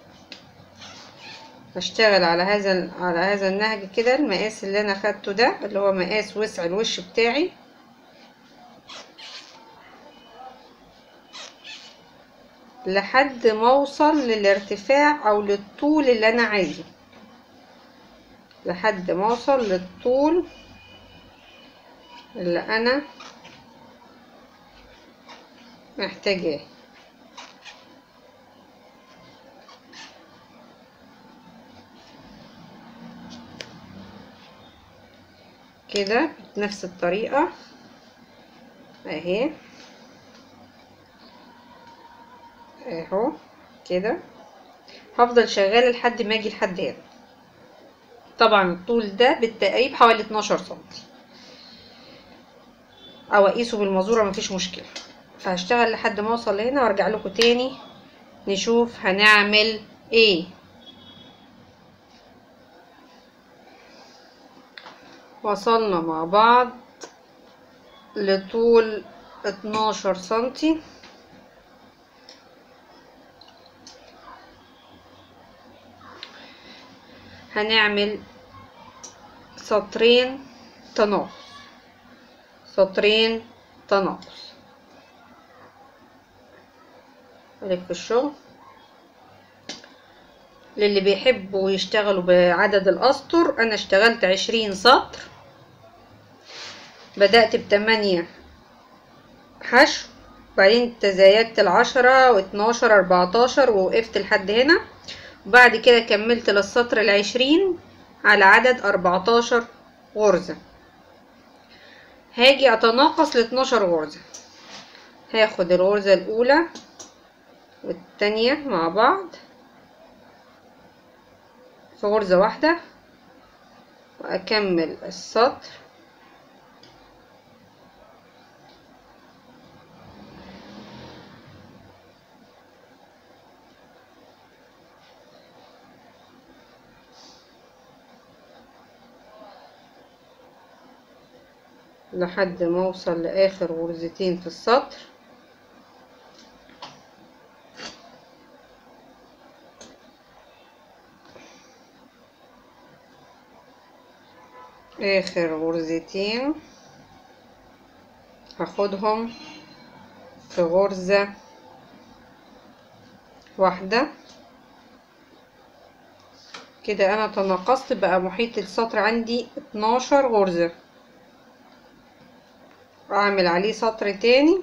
هشتغل على هذا على هذا النهج كده المقاس اللي انا خدته ده اللي هو مقاس وسع الوش بتاعي لحد ما اوصل للارتفاع او للطول اللي انا عايزه لحد ما اوصل للطول اللي انا محتاجاه كده بنفس الطريقة اهي اهو كده هفضل شغالة لحد ما اجي لحد هنا طبعا الطول ده بالتقريب حوالي 12 سنتي او اقيسه بالمزورة مفيش مشكلة فهشتغل لحد ما اوصل لهنا وارجع لكم تاني نشوف هنعمل ايه وصلنا مع بعض لطول 12 سنتي هنعمل سطرين تناقص سطرين تناقص ألف الشغل للي بيحبوا يشتغلوا بعدد الأسطر أنا اشتغلت عشرين سطر بدأت بتمانية حشو بعدين تزايدت العشرة واتناشر اربعتاشر ووقفت لحد هنا وبعد كده كملت للسطر العشرين على عدد اربعتاشر غرزة هاجي اتناقص لاتناشر غرزة هاخد الغرزة الاولى والتانية مع بعض في غرزة واحدة واكمل السطر لحد ما اوصل لاخر غرزتين في السطر اخر غرزتين هاخدهم في غرزة واحدة كده انا تناقصت بقى محيط السطر عندي اتناشر غرزة اعمل عليه سطر تاني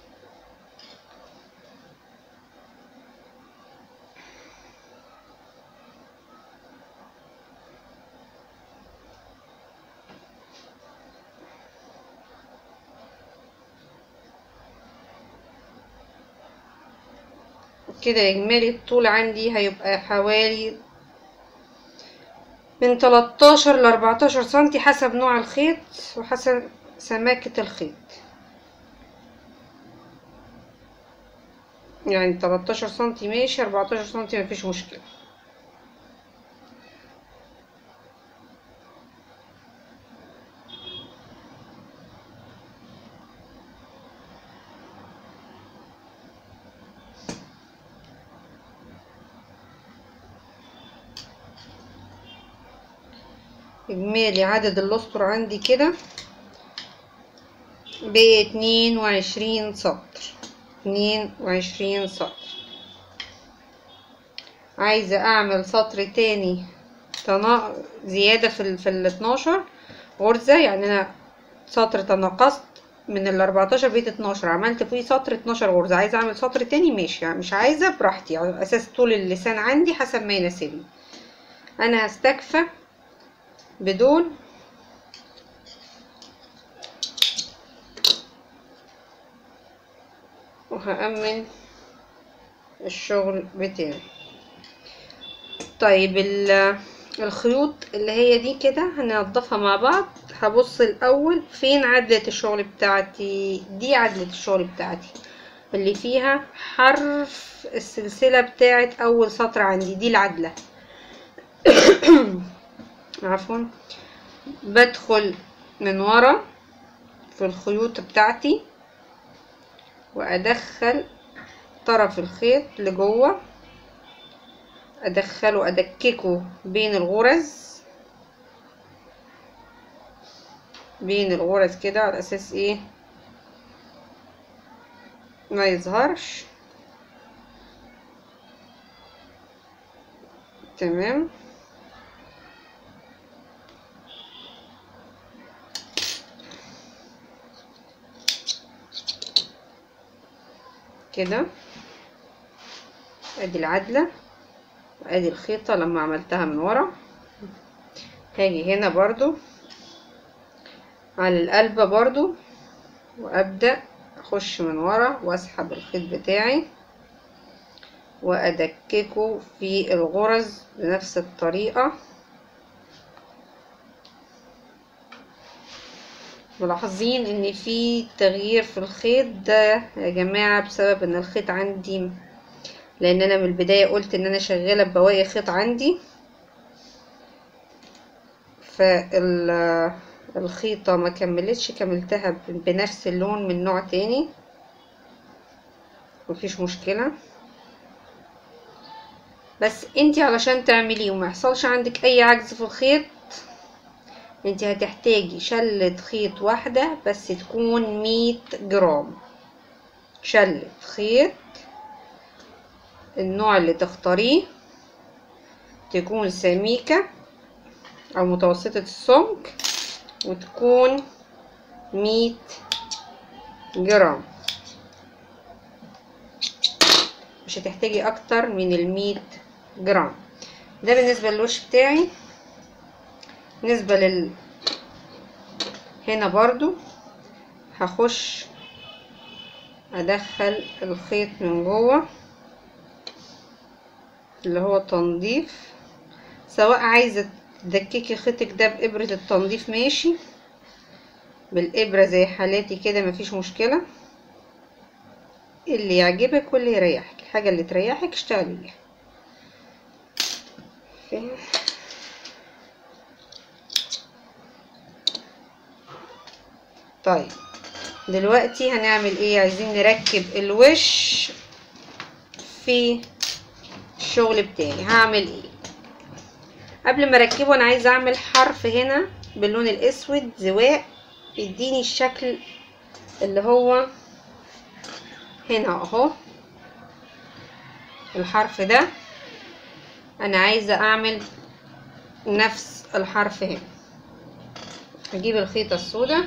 كده اجمالي الطول عندي هيبقى حوالي من 13 ل 14 سنتي حسب نوع الخيط وحسب سماكة الخيط يعني 13 سنتي ماشي 14 سنتي مفيش مشكلة اجمالي عدد الاسطر عندي كده باتنين وعشرين سطر اتنين وعشرين سطر عايزة اعمل سطر تاني تنا... زيادة في ال... في الاتناشر غرزة يعني انا سطر تناقصت من ال 14 بقيت 12 عملت فيه سطر 12 غرزة عايزة اعمل سطر تاني ماشي يعني مش عايزة براحتي على اساس طول اللسان عندي حسب ما يناسبني انا هستكفى بدول وهأمن الشغل بتاعي طيب الخيوط اللي هي دي كده هننضفها مع بعض هبص الاول فين عدلة الشغل بتاعتي دي عدلة الشغل بتاعتي اللي فيها حرف السلسلة بتاعت اول سطر عندي دي العدلة عفوا بدخل من ورا في الخيوط بتاعتي وادخل طرف الخيط لجوه ادخله ادككه بين الغرز بين الغرز كده على اساس ايه ما يظهرش تمام كده ادي العدله وادي الخيطة لما عملتها من ورا هاجي هنا برضو على القلبة برضو وابدأ اخش من ورا واسحب الخيط بتاعي وادككه في الغرز بنفس الطريقة ملاحظين ان في تغيير في الخيط ده يا جماعة بسبب ان الخيط عندي لان انا من البداية قلت ان انا شغالة ببواقي خيط عندي فالخيطة ما كملتش كملتها بنفس اللون من نوع تاني مفيش مشكلة بس انتي علشان تعمليه وما يحصلش عندك اي عجز في الخيط انتي هتحتاجي شلة خيط واحدة بس تكون مية جرام شلة خيط النوع اللي تختاريه تكون سميكة او متوسطة السمك وتكون مية جرام مش هتحتاجي اكتر من المية جرام ده بالنسبة للوش بتاعي بالنسبة لل هنا برضو هخش ادخل الخيط من جوه اللي هو تنظيف سواء عايزة تدككي خيطك ده بإبرة التنظيف ماشي بالإبرة زي حالاتي كده مفيش مشكلة اللي يعجبك واللي يريحك الحاجة اللي تريحك اشتغلي بيها طيب دلوقتي هنعمل ايه عايزين نركب الوش في الشغل بتاعي هعمل ايه قبل ما اركبه انا عايزه اعمل حرف هنا باللون الاسود زواق يديني الشكل اللي هو هنا اهو الحرف ده انا عايزه اعمل نفس الحرف هنا هجيب الخيطه السوداء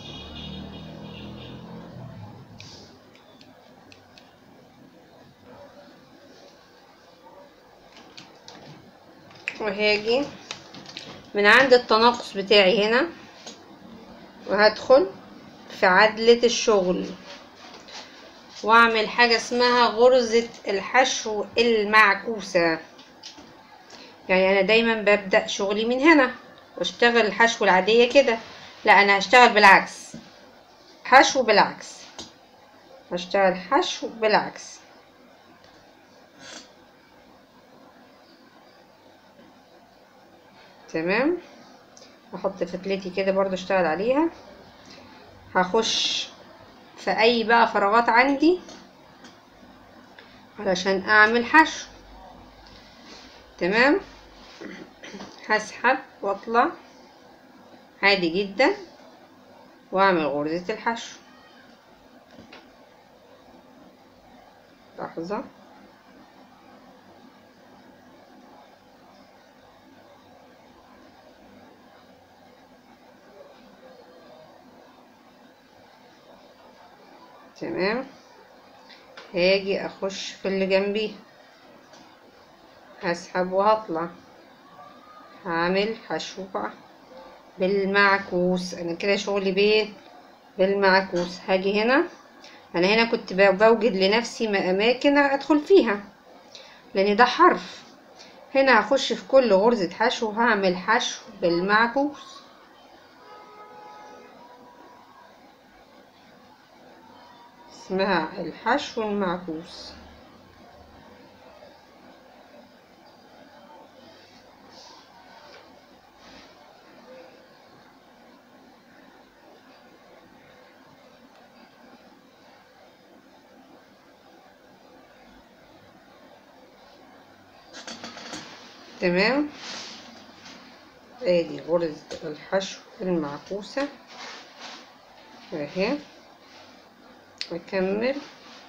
وهاجي من عند التناقص بتاعي هنا وهدخل في عدلة الشغل واعمل حاجة اسمها غرزة الحشو المعكوسة يعني انا دايما ببدأ شغلي من هنا واشتغل الحشو العادية كده لا انا هشتغل بالعكس حشو بالعكس هشتغل حشو بالعكس تمام احط فتلتي كده برضو اشتغل عليها هخش في اي بقى فراغات عندي علشان اعمل حشو تمام هسحب واطلع عادي جدا واعمل غرزة الحشو لحظة تمام هاجي اخش في اللي جنبيه هسحب وهطلع هعمل حشو بالمعكوس انا كده شغلي بيه بالمعكوس هاجي هنا انا هنا كنت بوجد لنفسي اماكن ادخل فيها لان ده حرف هنا هخش في كل غرزة حشو هعمل حشو بالمعكوس اسمها الحشو المعكوس تمام ادي غرزة الحشو المعكوسة اهي اكمل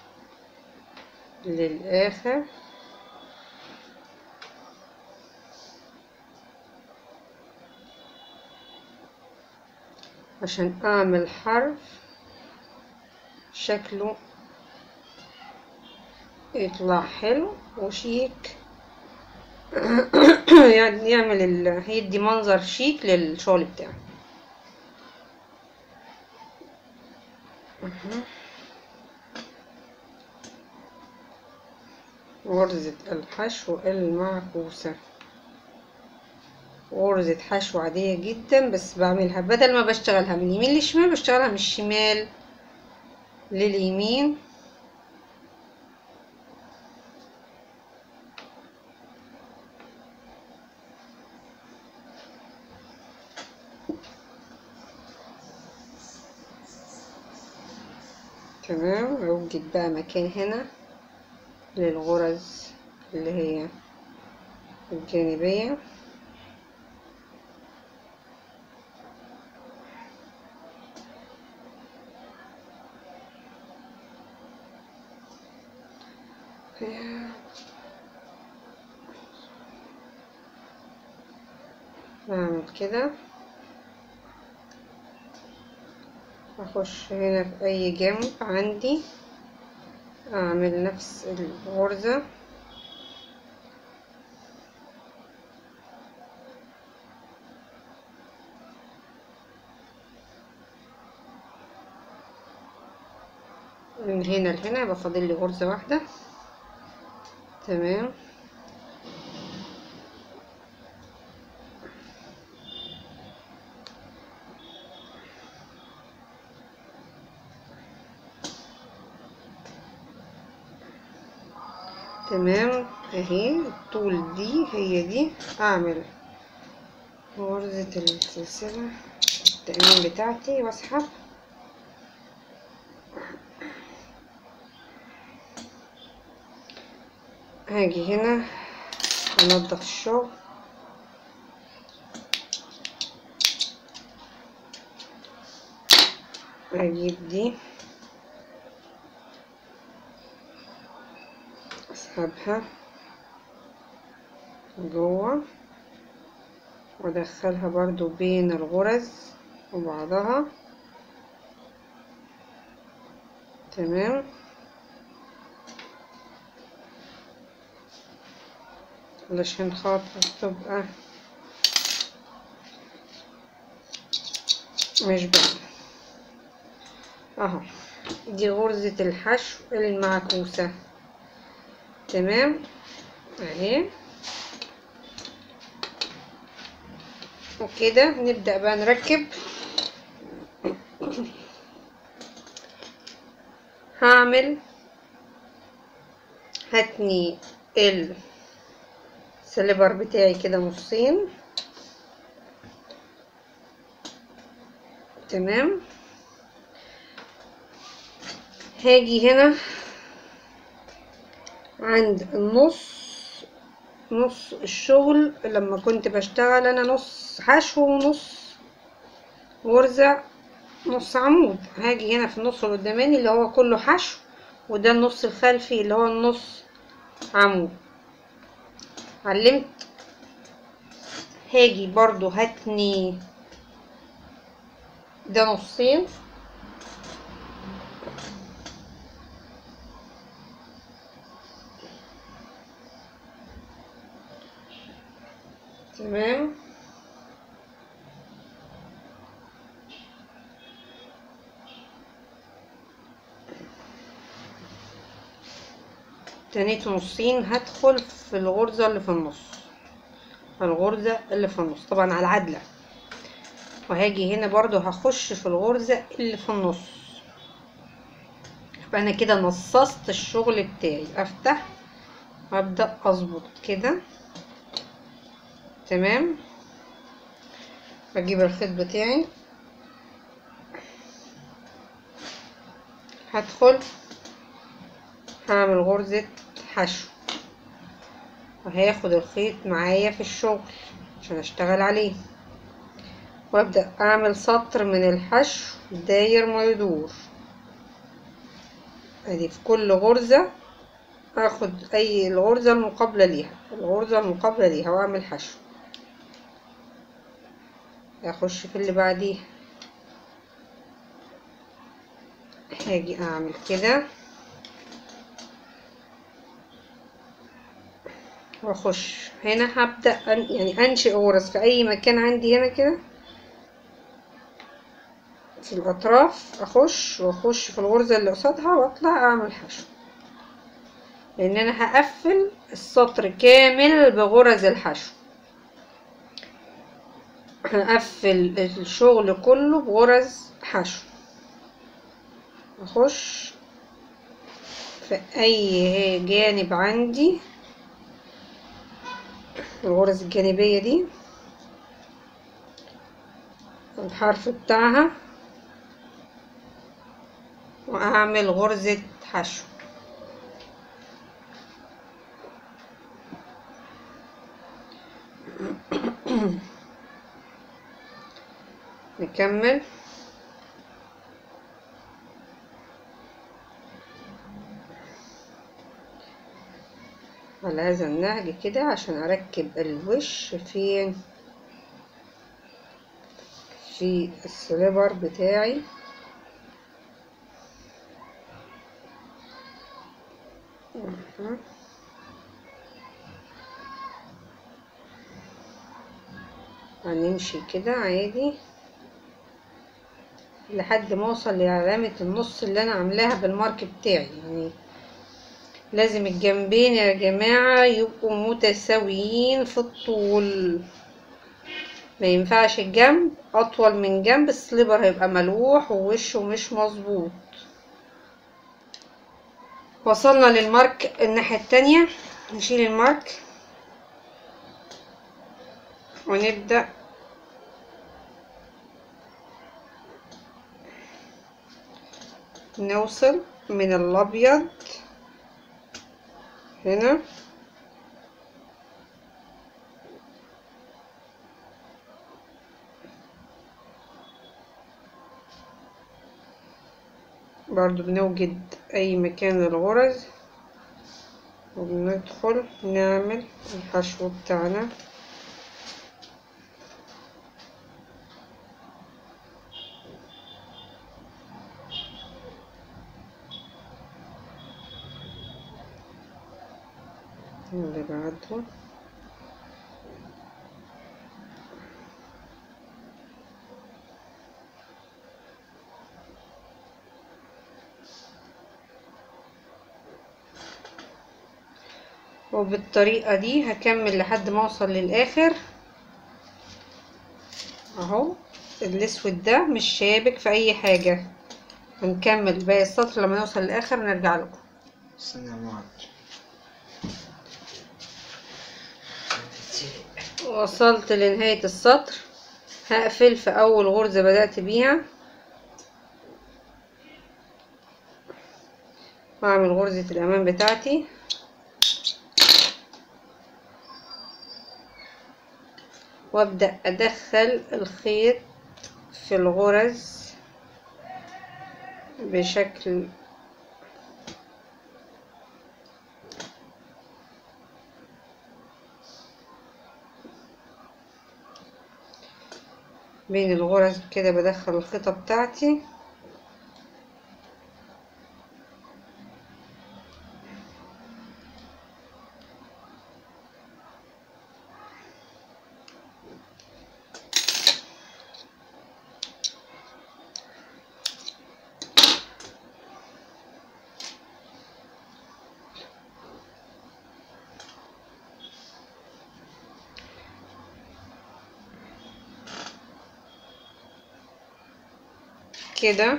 للاخر عشان اعمل حرف شكله يطلع حلو وشيك يعني يعمل ال... هيدي منظر شيك للشغل بتاعه غرزة الحشو المعكوسة غرزة حشو عادية جدا بس بعملها بدل ما بشتغلها من اليمين للشمال بشتغلها من الشمال لليمين تمام اوجد بقى مكان هنا للغرز اللي هي الجانبية اعمل كده اخش هنا في اي جنب عندي اعمل نفس الغرزة من هنا لهنا يبقى فاضل لي غرزة واحدة تمام تمام اهي الطول دي هي دي اعمل غرزة السلسلة التأمين بتاعتي واسحب هاجي هنا انضف الشغل اجيب دي اسحبها جوه وادخلها برضو بين الغرز وبعضها تمام علشان خاطر تبقى مش بقى اهو دي غرزة الحشو المعكوسة تمام اهي وكده نبدأ بقى نركب هعمل هتني السليبر بتاعي كده نصين تمام هاجي هنا عند النص نص الشغل لما كنت بشتغل انا نص حشو ونص غرزة نص عمود هاجي هنا في النص القداماني اللي هو كله حشو وده النص الخلفي اللي هو النص عمود علمت هاجي برضو هتني ده نصين تمام تنيت نصين هدخل في الغرزة اللي في النص الغرزة اللي في النص طبعا على العدلة وهاجي هنا برضو هخش في الغرزة اللي في النص يبقى انا كده نصصت الشغل بتاعي افتح وابدأ اظبط كده تمام بجيب الخيط بتاعي هدخل هعمل غرزة حشو وهاخد الخيط معايا في الشغل عشان اشتغل عليه وابدأ اعمل سطر من الحشو داير ما يدور ادي في كل غرزة اخد اي الغرزة المقابلة ليها الغرزة المقابلة ليها واعمل حشو اخش في اللي بعديها هاجي اعمل كده واخش هنا هبدأ أن يعني انشئ غرز في اي مكان عندي هنا كده في الاطراف اخش واخش في الغرزة اللي قصادها واطلع اعمل حشو لان انا هقفل السطر كامل بغرز الحشو هقفل الشغل كله بغرز حشو اخش في اي جانب عندي الغرز الجانبية دي الحرف بتاعها واعمل غرزة حشو نكمل على هذا النهج كده عشان اركب الوش فين في السليبر بتاعي هنمشي كده عادي لحد ما اوصل لعلامة النص اللي انا عاملاها بالمارك بتاعي يعني لازم الجنبين يا جماعة يبقوا متساويين في الطول ما ينفعش الجنب اطول من جنب السليبر هيبقى ملوح ووشه مش مظبوط وصلنا للمارك الناحية التانية نشيل المارك ونبدأ نوصل من الابيض هنا برضو بنوجد اي مكان للغرز وبندخل نعمل الحشو بتاعنا اللي بعده وبالطريقة دي هكمل لحد ما اوصل للاخر اهو الاسود ده مش شابك في اي حاجة هنكمل باقي السطر لما نوصل للاخر نرجع لكم استنى يا معاذ وصلت لنهاية السطر هقفل في اول غرزة بدأت بيها واعمل غرزة الامام بتاعتي وابدأ ادخل الخيط في الغرز بشكل بين الغرز كده بدخل الخيطة بتاعتي كده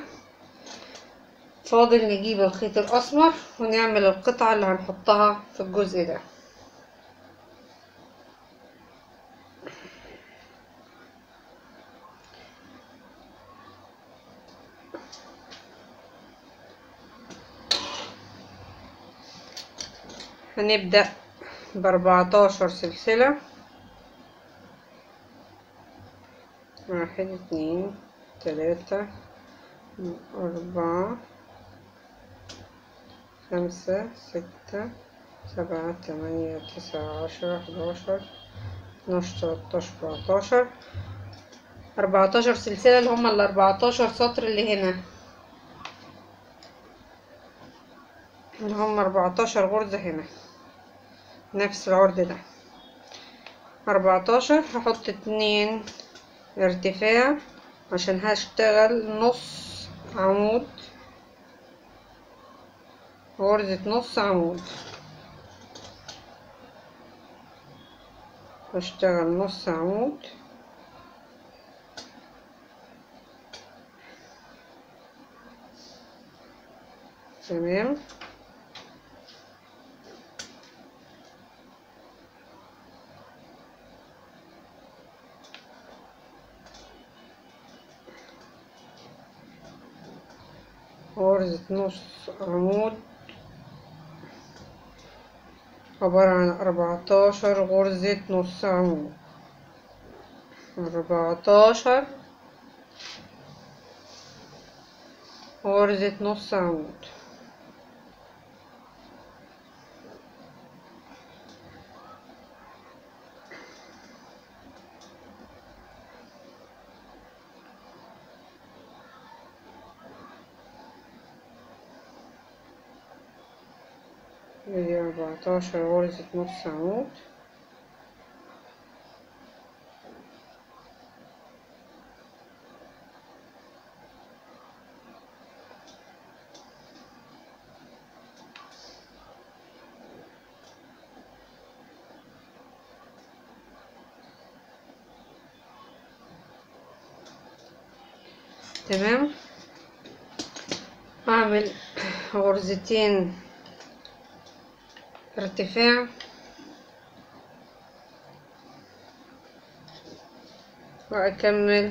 فاضل نجيب الخيط الأسمر ونعمل القطعة اللي هنحطها في الجزء ده هنبدأ بأربعتاشر سلسلة واحد اتنين تلاتة أربعة خمسة ستة سبعة تمانية تسعة عشرة حداشر اتناشر تلاتاشر أربعتاشر أربعتاشر سلسلة اللي هما الأربعتاشر سطر اللي هنا اللي هما أربعتاشر غرزة هنا نفس العرض ده أربعتاشر هحط اتنين ارتفاع عشان هشتغل نص عمود غرزة نص عمود هشتغل نص عمود تمام غرزة نص عمود عبارة عن أربعتاشر غرزة نص عمود أربعتاشر غرزة نص عمود ادي أربعتاشر غرزة نص عمود تمام اعمل غرزتين ارتفاع واكمل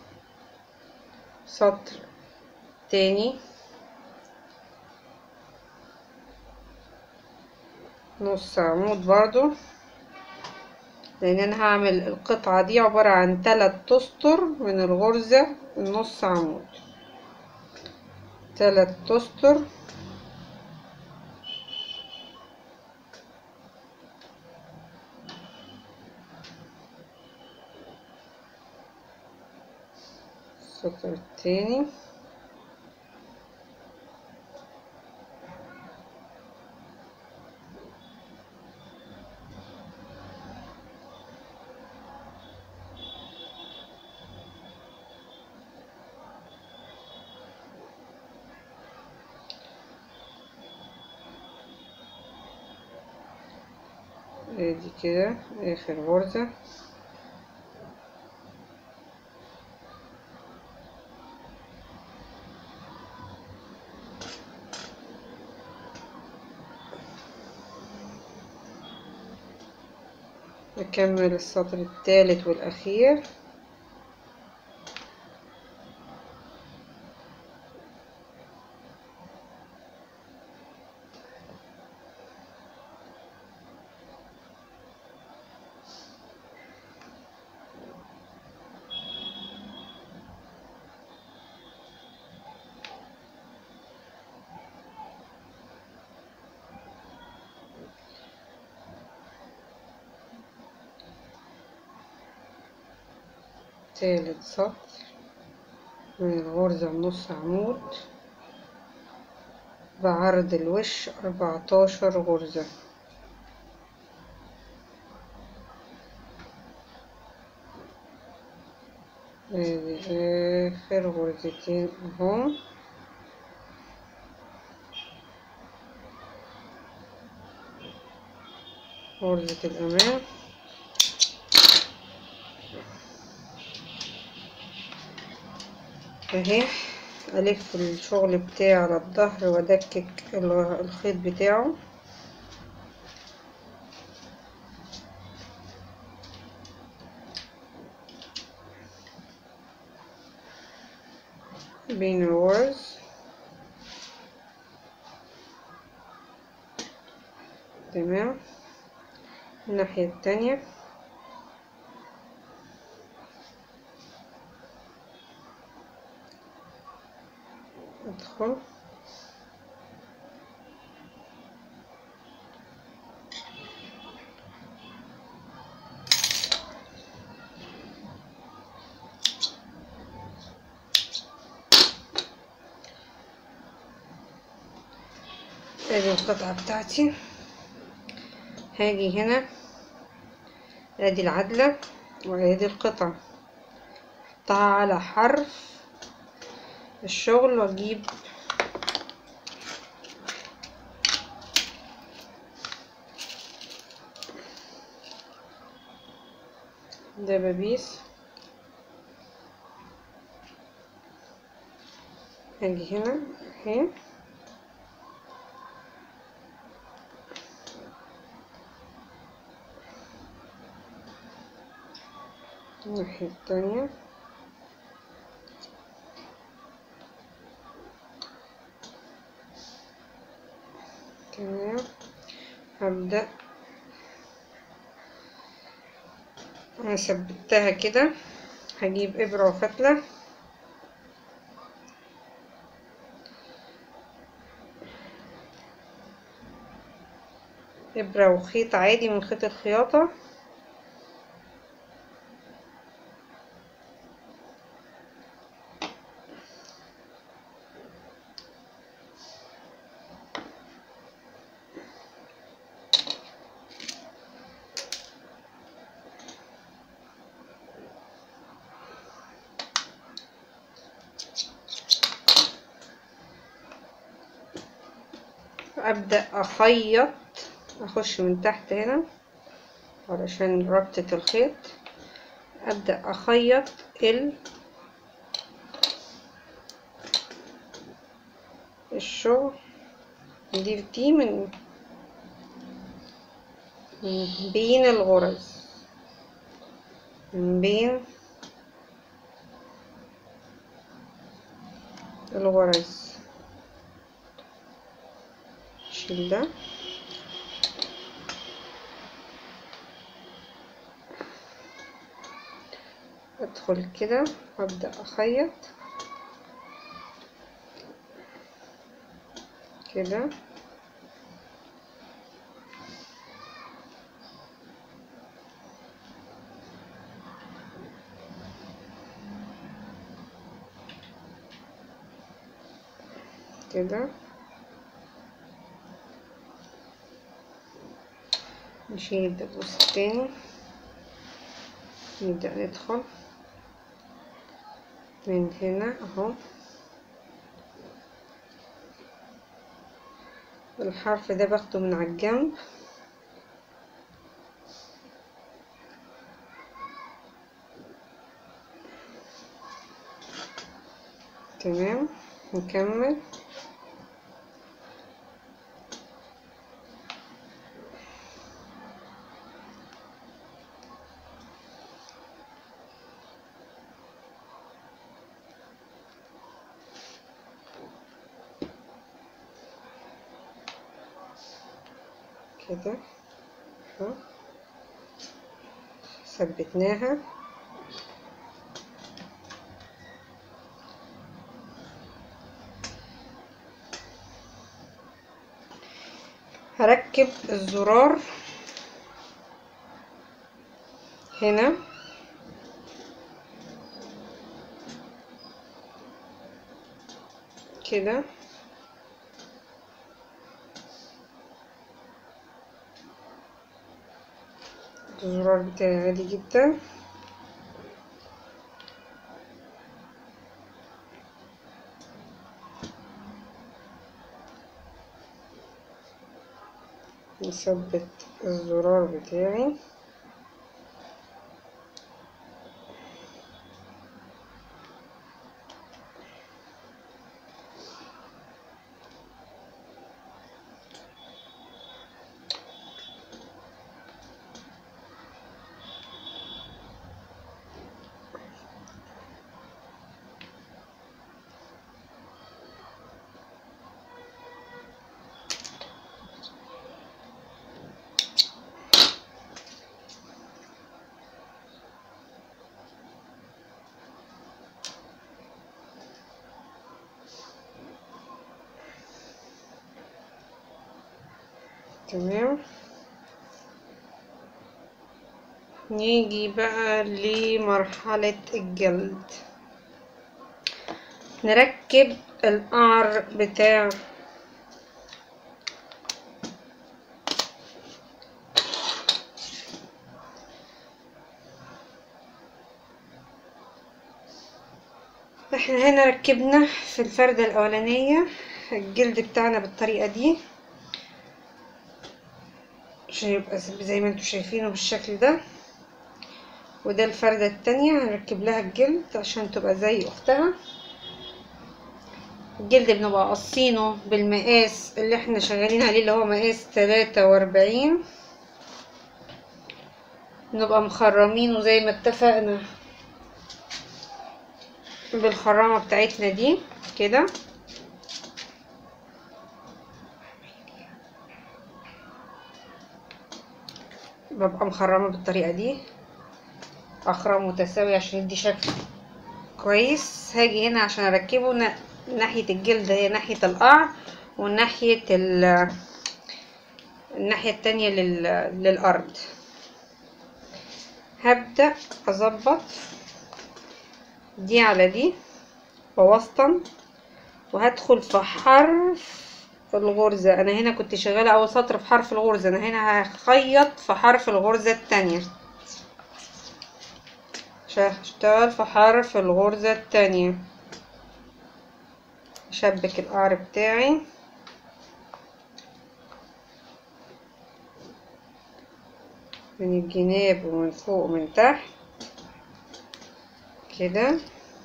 سطر تاني نص عمود برضو لان انا هعمل القطعة دي عبارة عن تلات اسطر من الغرزة النص عمود تلات اسطر السطر التاني ادي كده اخر غرزة نكمل السطر الثالث والاخير تالت سطر من الغرزة ونص عمود بعرض الوش أربعتاشر غرزة ادي اخر غرزتين اهم غرزة الامام اهي الف الشغل بتاعي على الظهر وادكك ال- الخيط بتاعه بين الغرز تمام الناحية التانية ادخل ادي القطعة بتاعتي هاجي هنا ادي العدلة وادي القطعة احطها على حرف الشغل واجيب دبابيس هاجي هنا اهي الناحية التانية تمام هبدأ أنا ثبتها كده هجيب إبرة وفتلة إبرة وخيط عادي من خيط الخياطة أبدأ أخيط أخش من تحت هنا علشان ربطة الخيط أبدأ أخيط ال الشغل دي دي من من بين الغرز من بين الغرز شيل ده ادخل كده وابدأ اخيط كده كده نشيل الدبوس التاني نبدأ ندخل من هنا اهو الحرف ده باخده من على الجنب تمام نكمل كده اهو ثبتناها هركب الزرار هنا كده الزرار بتاعي عادي جدا نثبت الزرار بتاعي تمام نيجي بقى لمرحلة الجلد نركب القعر بتاع احنا هنا ركبنا في الفردة الأولانية الجلد بتاعنا بالطريقة دي عشان يبقى زي ما انتوا شايفينه بالشكل ده وده الفردة التانية هنركب لها الجلد عشان تبقى زي اختها الجلد بنبقى قصينه بالمقاس اللي احنا شغالين عليه اللي هو مقاس تلاتة واربعين نبقى مخرمينه زي ما اتفقنا بالخرامة بتاعتنا دي كده ببقى مخرمة بالطريقة دي اخرم متساوي عشان يدي شكل كويس هاجي هنا عشان اركبه ن- ناحية الجلد هي ناحية القعر وناحية ال الناحية التانية لل... للأرض هبدأ أظبط دي على دي ووسطا وهدخل في حرف الغرزة أنا هنا كنت شغالة أول سطر في حرف الغرزة أنا هنا هخيط في حرف الغرزة التانية مش هشتغل في حرف الغرزة التانية أشبك القعر بتاعي من الجناب ومن فوق ومن تحت كده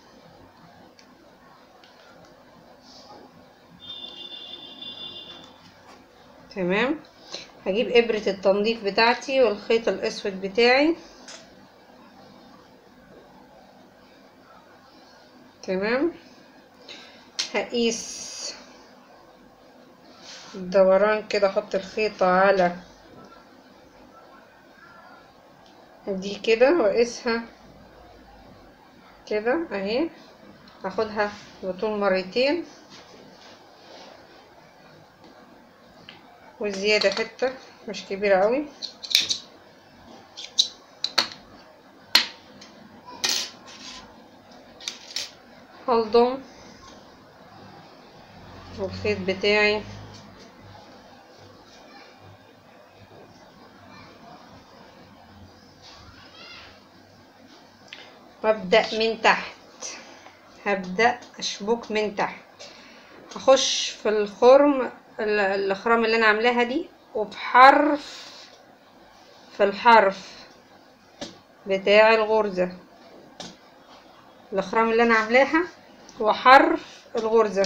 تمام هجيب إبرة التنظيف بتاعتي والخيط الأسود بتاعي تمام هقيس الدوران كده احط الخيطة على دي كده واقيسها كده اهي هاخدها بطول مرتين والزيادة حتة مش كبيرة قوي هلضم الخيط بتاعي وابدأ من تحت هبدأ اشبك من تحت هخش في الخرم ال- الخرام اللي انا عاملاها دي وبحرف في الحرف بتاع الغرزة الخرام اللي انا عاملاها وحرف الغرزة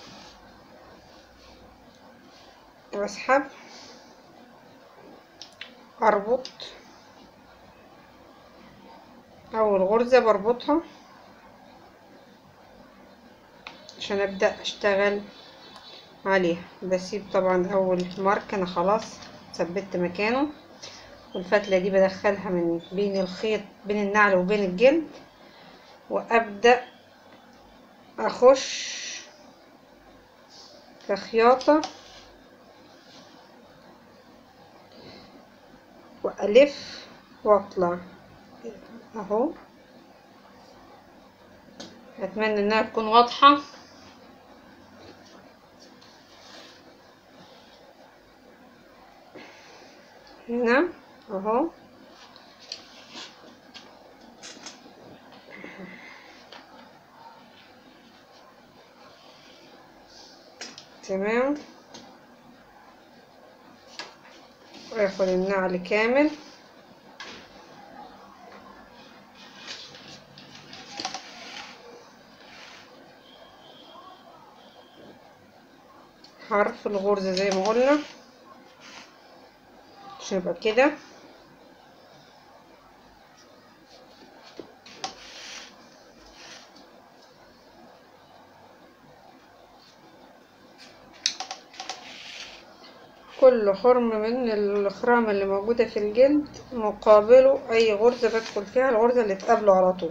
واسحب اربط اول غرزة بربطها عشان ابدأ اشتغل عليها بسيب طبعا اول مارك انا خلاص ثبت مكانه والفتلة دي بدخلها من بين الخيط بين النعل وبين الجلد وابدأ اخش في خياطة والف واطلع اهو اتمنى انها تكون واضحة هنا اهو تمام واخد النعل كامل حرف الغرزة زي ما قلنا عشان يبقى كده كل خرم من الخرام اللي موجودة في الجلد مقابله أي غرزة بدخل فيها الغرزة اللي تقابله على طول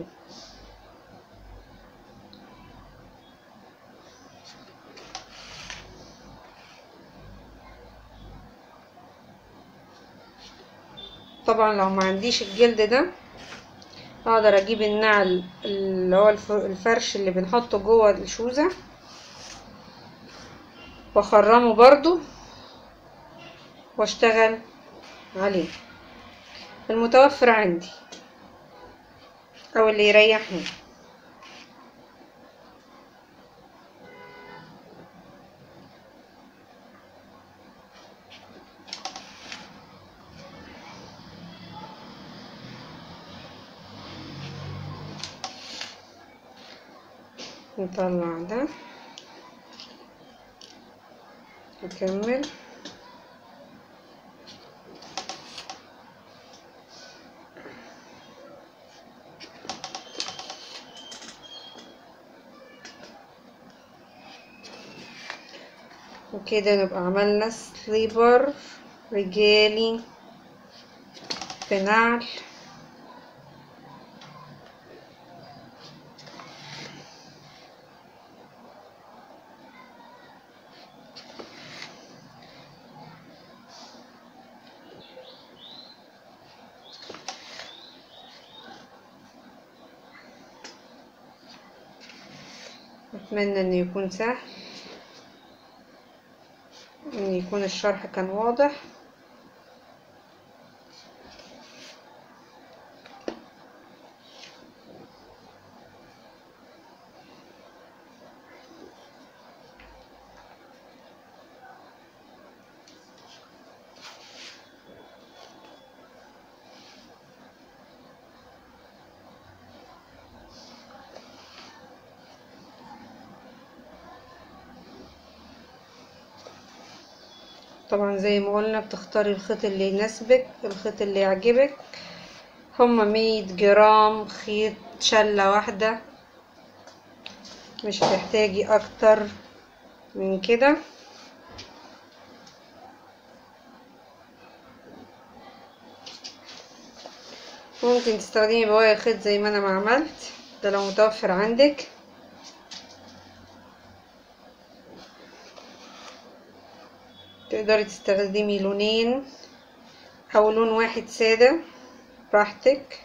طبعا لو ما عنديش الجلد ده اقدر اجيب النعل اللي هو الف- الفرش اللي بنحطه جوه الشوزة واخرمه برضو واشتغل عليه المتوفر عندي او اللي يريحني نطلع ده نكمل وكده نبقى عملنا سليبر رجالي بنعل أتمنى إنه يكون سهل إن يكون الشرح كان واضح طبعا زي ما قلنا بتختاري الخيط اللي يناسبك الخيط اللي يعجبك هما مية جرام خيط شلة واحدة مش هتحتاجي اكتر من كده ممكن تستخدمي بواقي خيط زي ما انا ما عملت ده لو متوفر عندك تقدري تستخدمي لونين او لون واحد سادة براحتك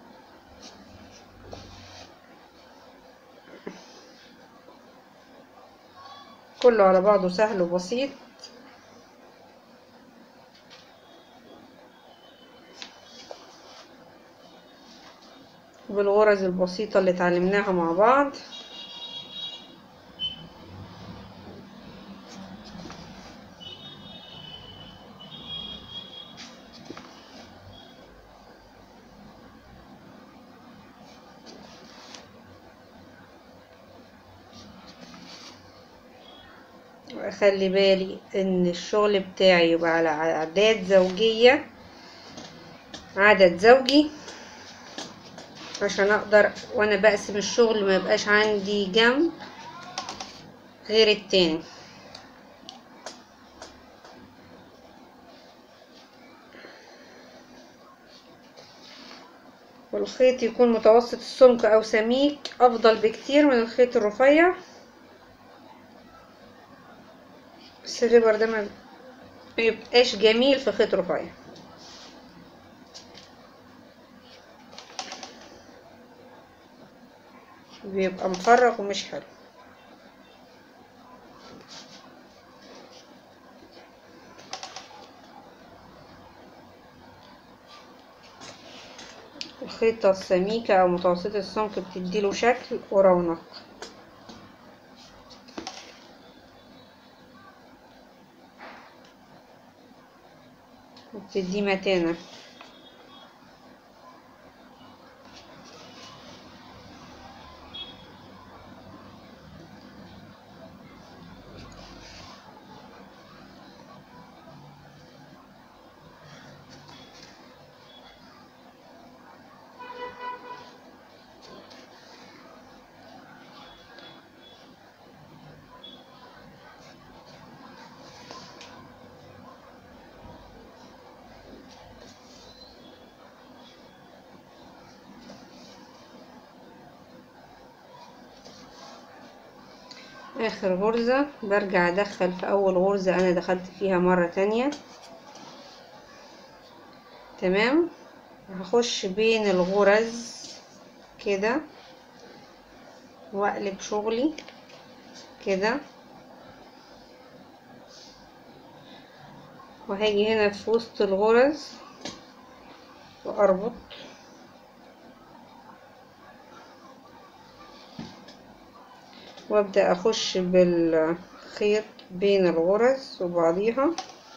كله على بعضه سهل وبسيط بالغرز البسيطة اللي اتعلمناها مع بعض واخلي بالي ان الشغل بتاعي يبقى على اعداد زوجية عدد زوجي عشان اقدر وانا بقسم الشغل ما يبقاش عندي جنب غير التاني والخيط يكون متوسط السمك او سميك افضل بكتير من الخيط الرفيع السليبر ده ما يبقاش جميل في خيط رفيع بيبقى مفرغ ومش حلو الخيطة السميكة أو متوسطة السمك بتديله شكل ورونق وبتديه متانة اخر غرزة برجع ادخل في اول غرزة انا دخلت فيها مرة تانية تمام هخش بين الغرز كده واقلب شغلي كده وهاجي هنا في وسط الغرز واربط وابدأ اخش بالخيط بين الغرز وبعضيها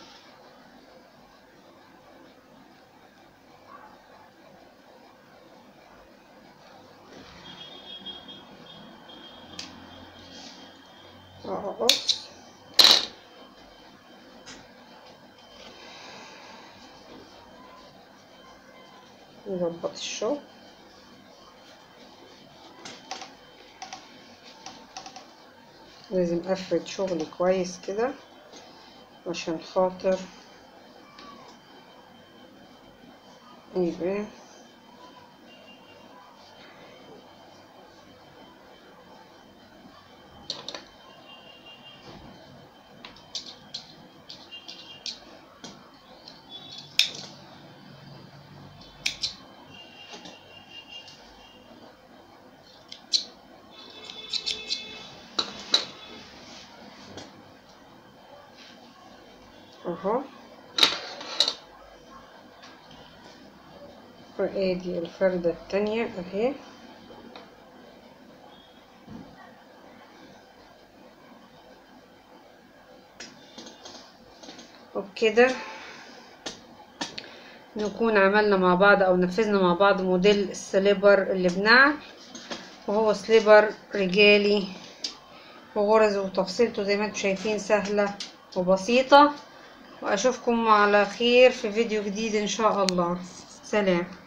اقص نظبط الشغل لازم افرد شغلي كويس كده عشان خاطر يبقى اهو وادي الفردة التانية اهي وبكده نكون عملنا مع بعض او نفذنا مع بعض موديل السليبر اللي بنعل وهو سليبر رجالي وغرزه وتفصيلته زي ما انتم شايفين سهلة وبسيطة واشوفكم على خير في فيديو جديد ان شاء الله سلام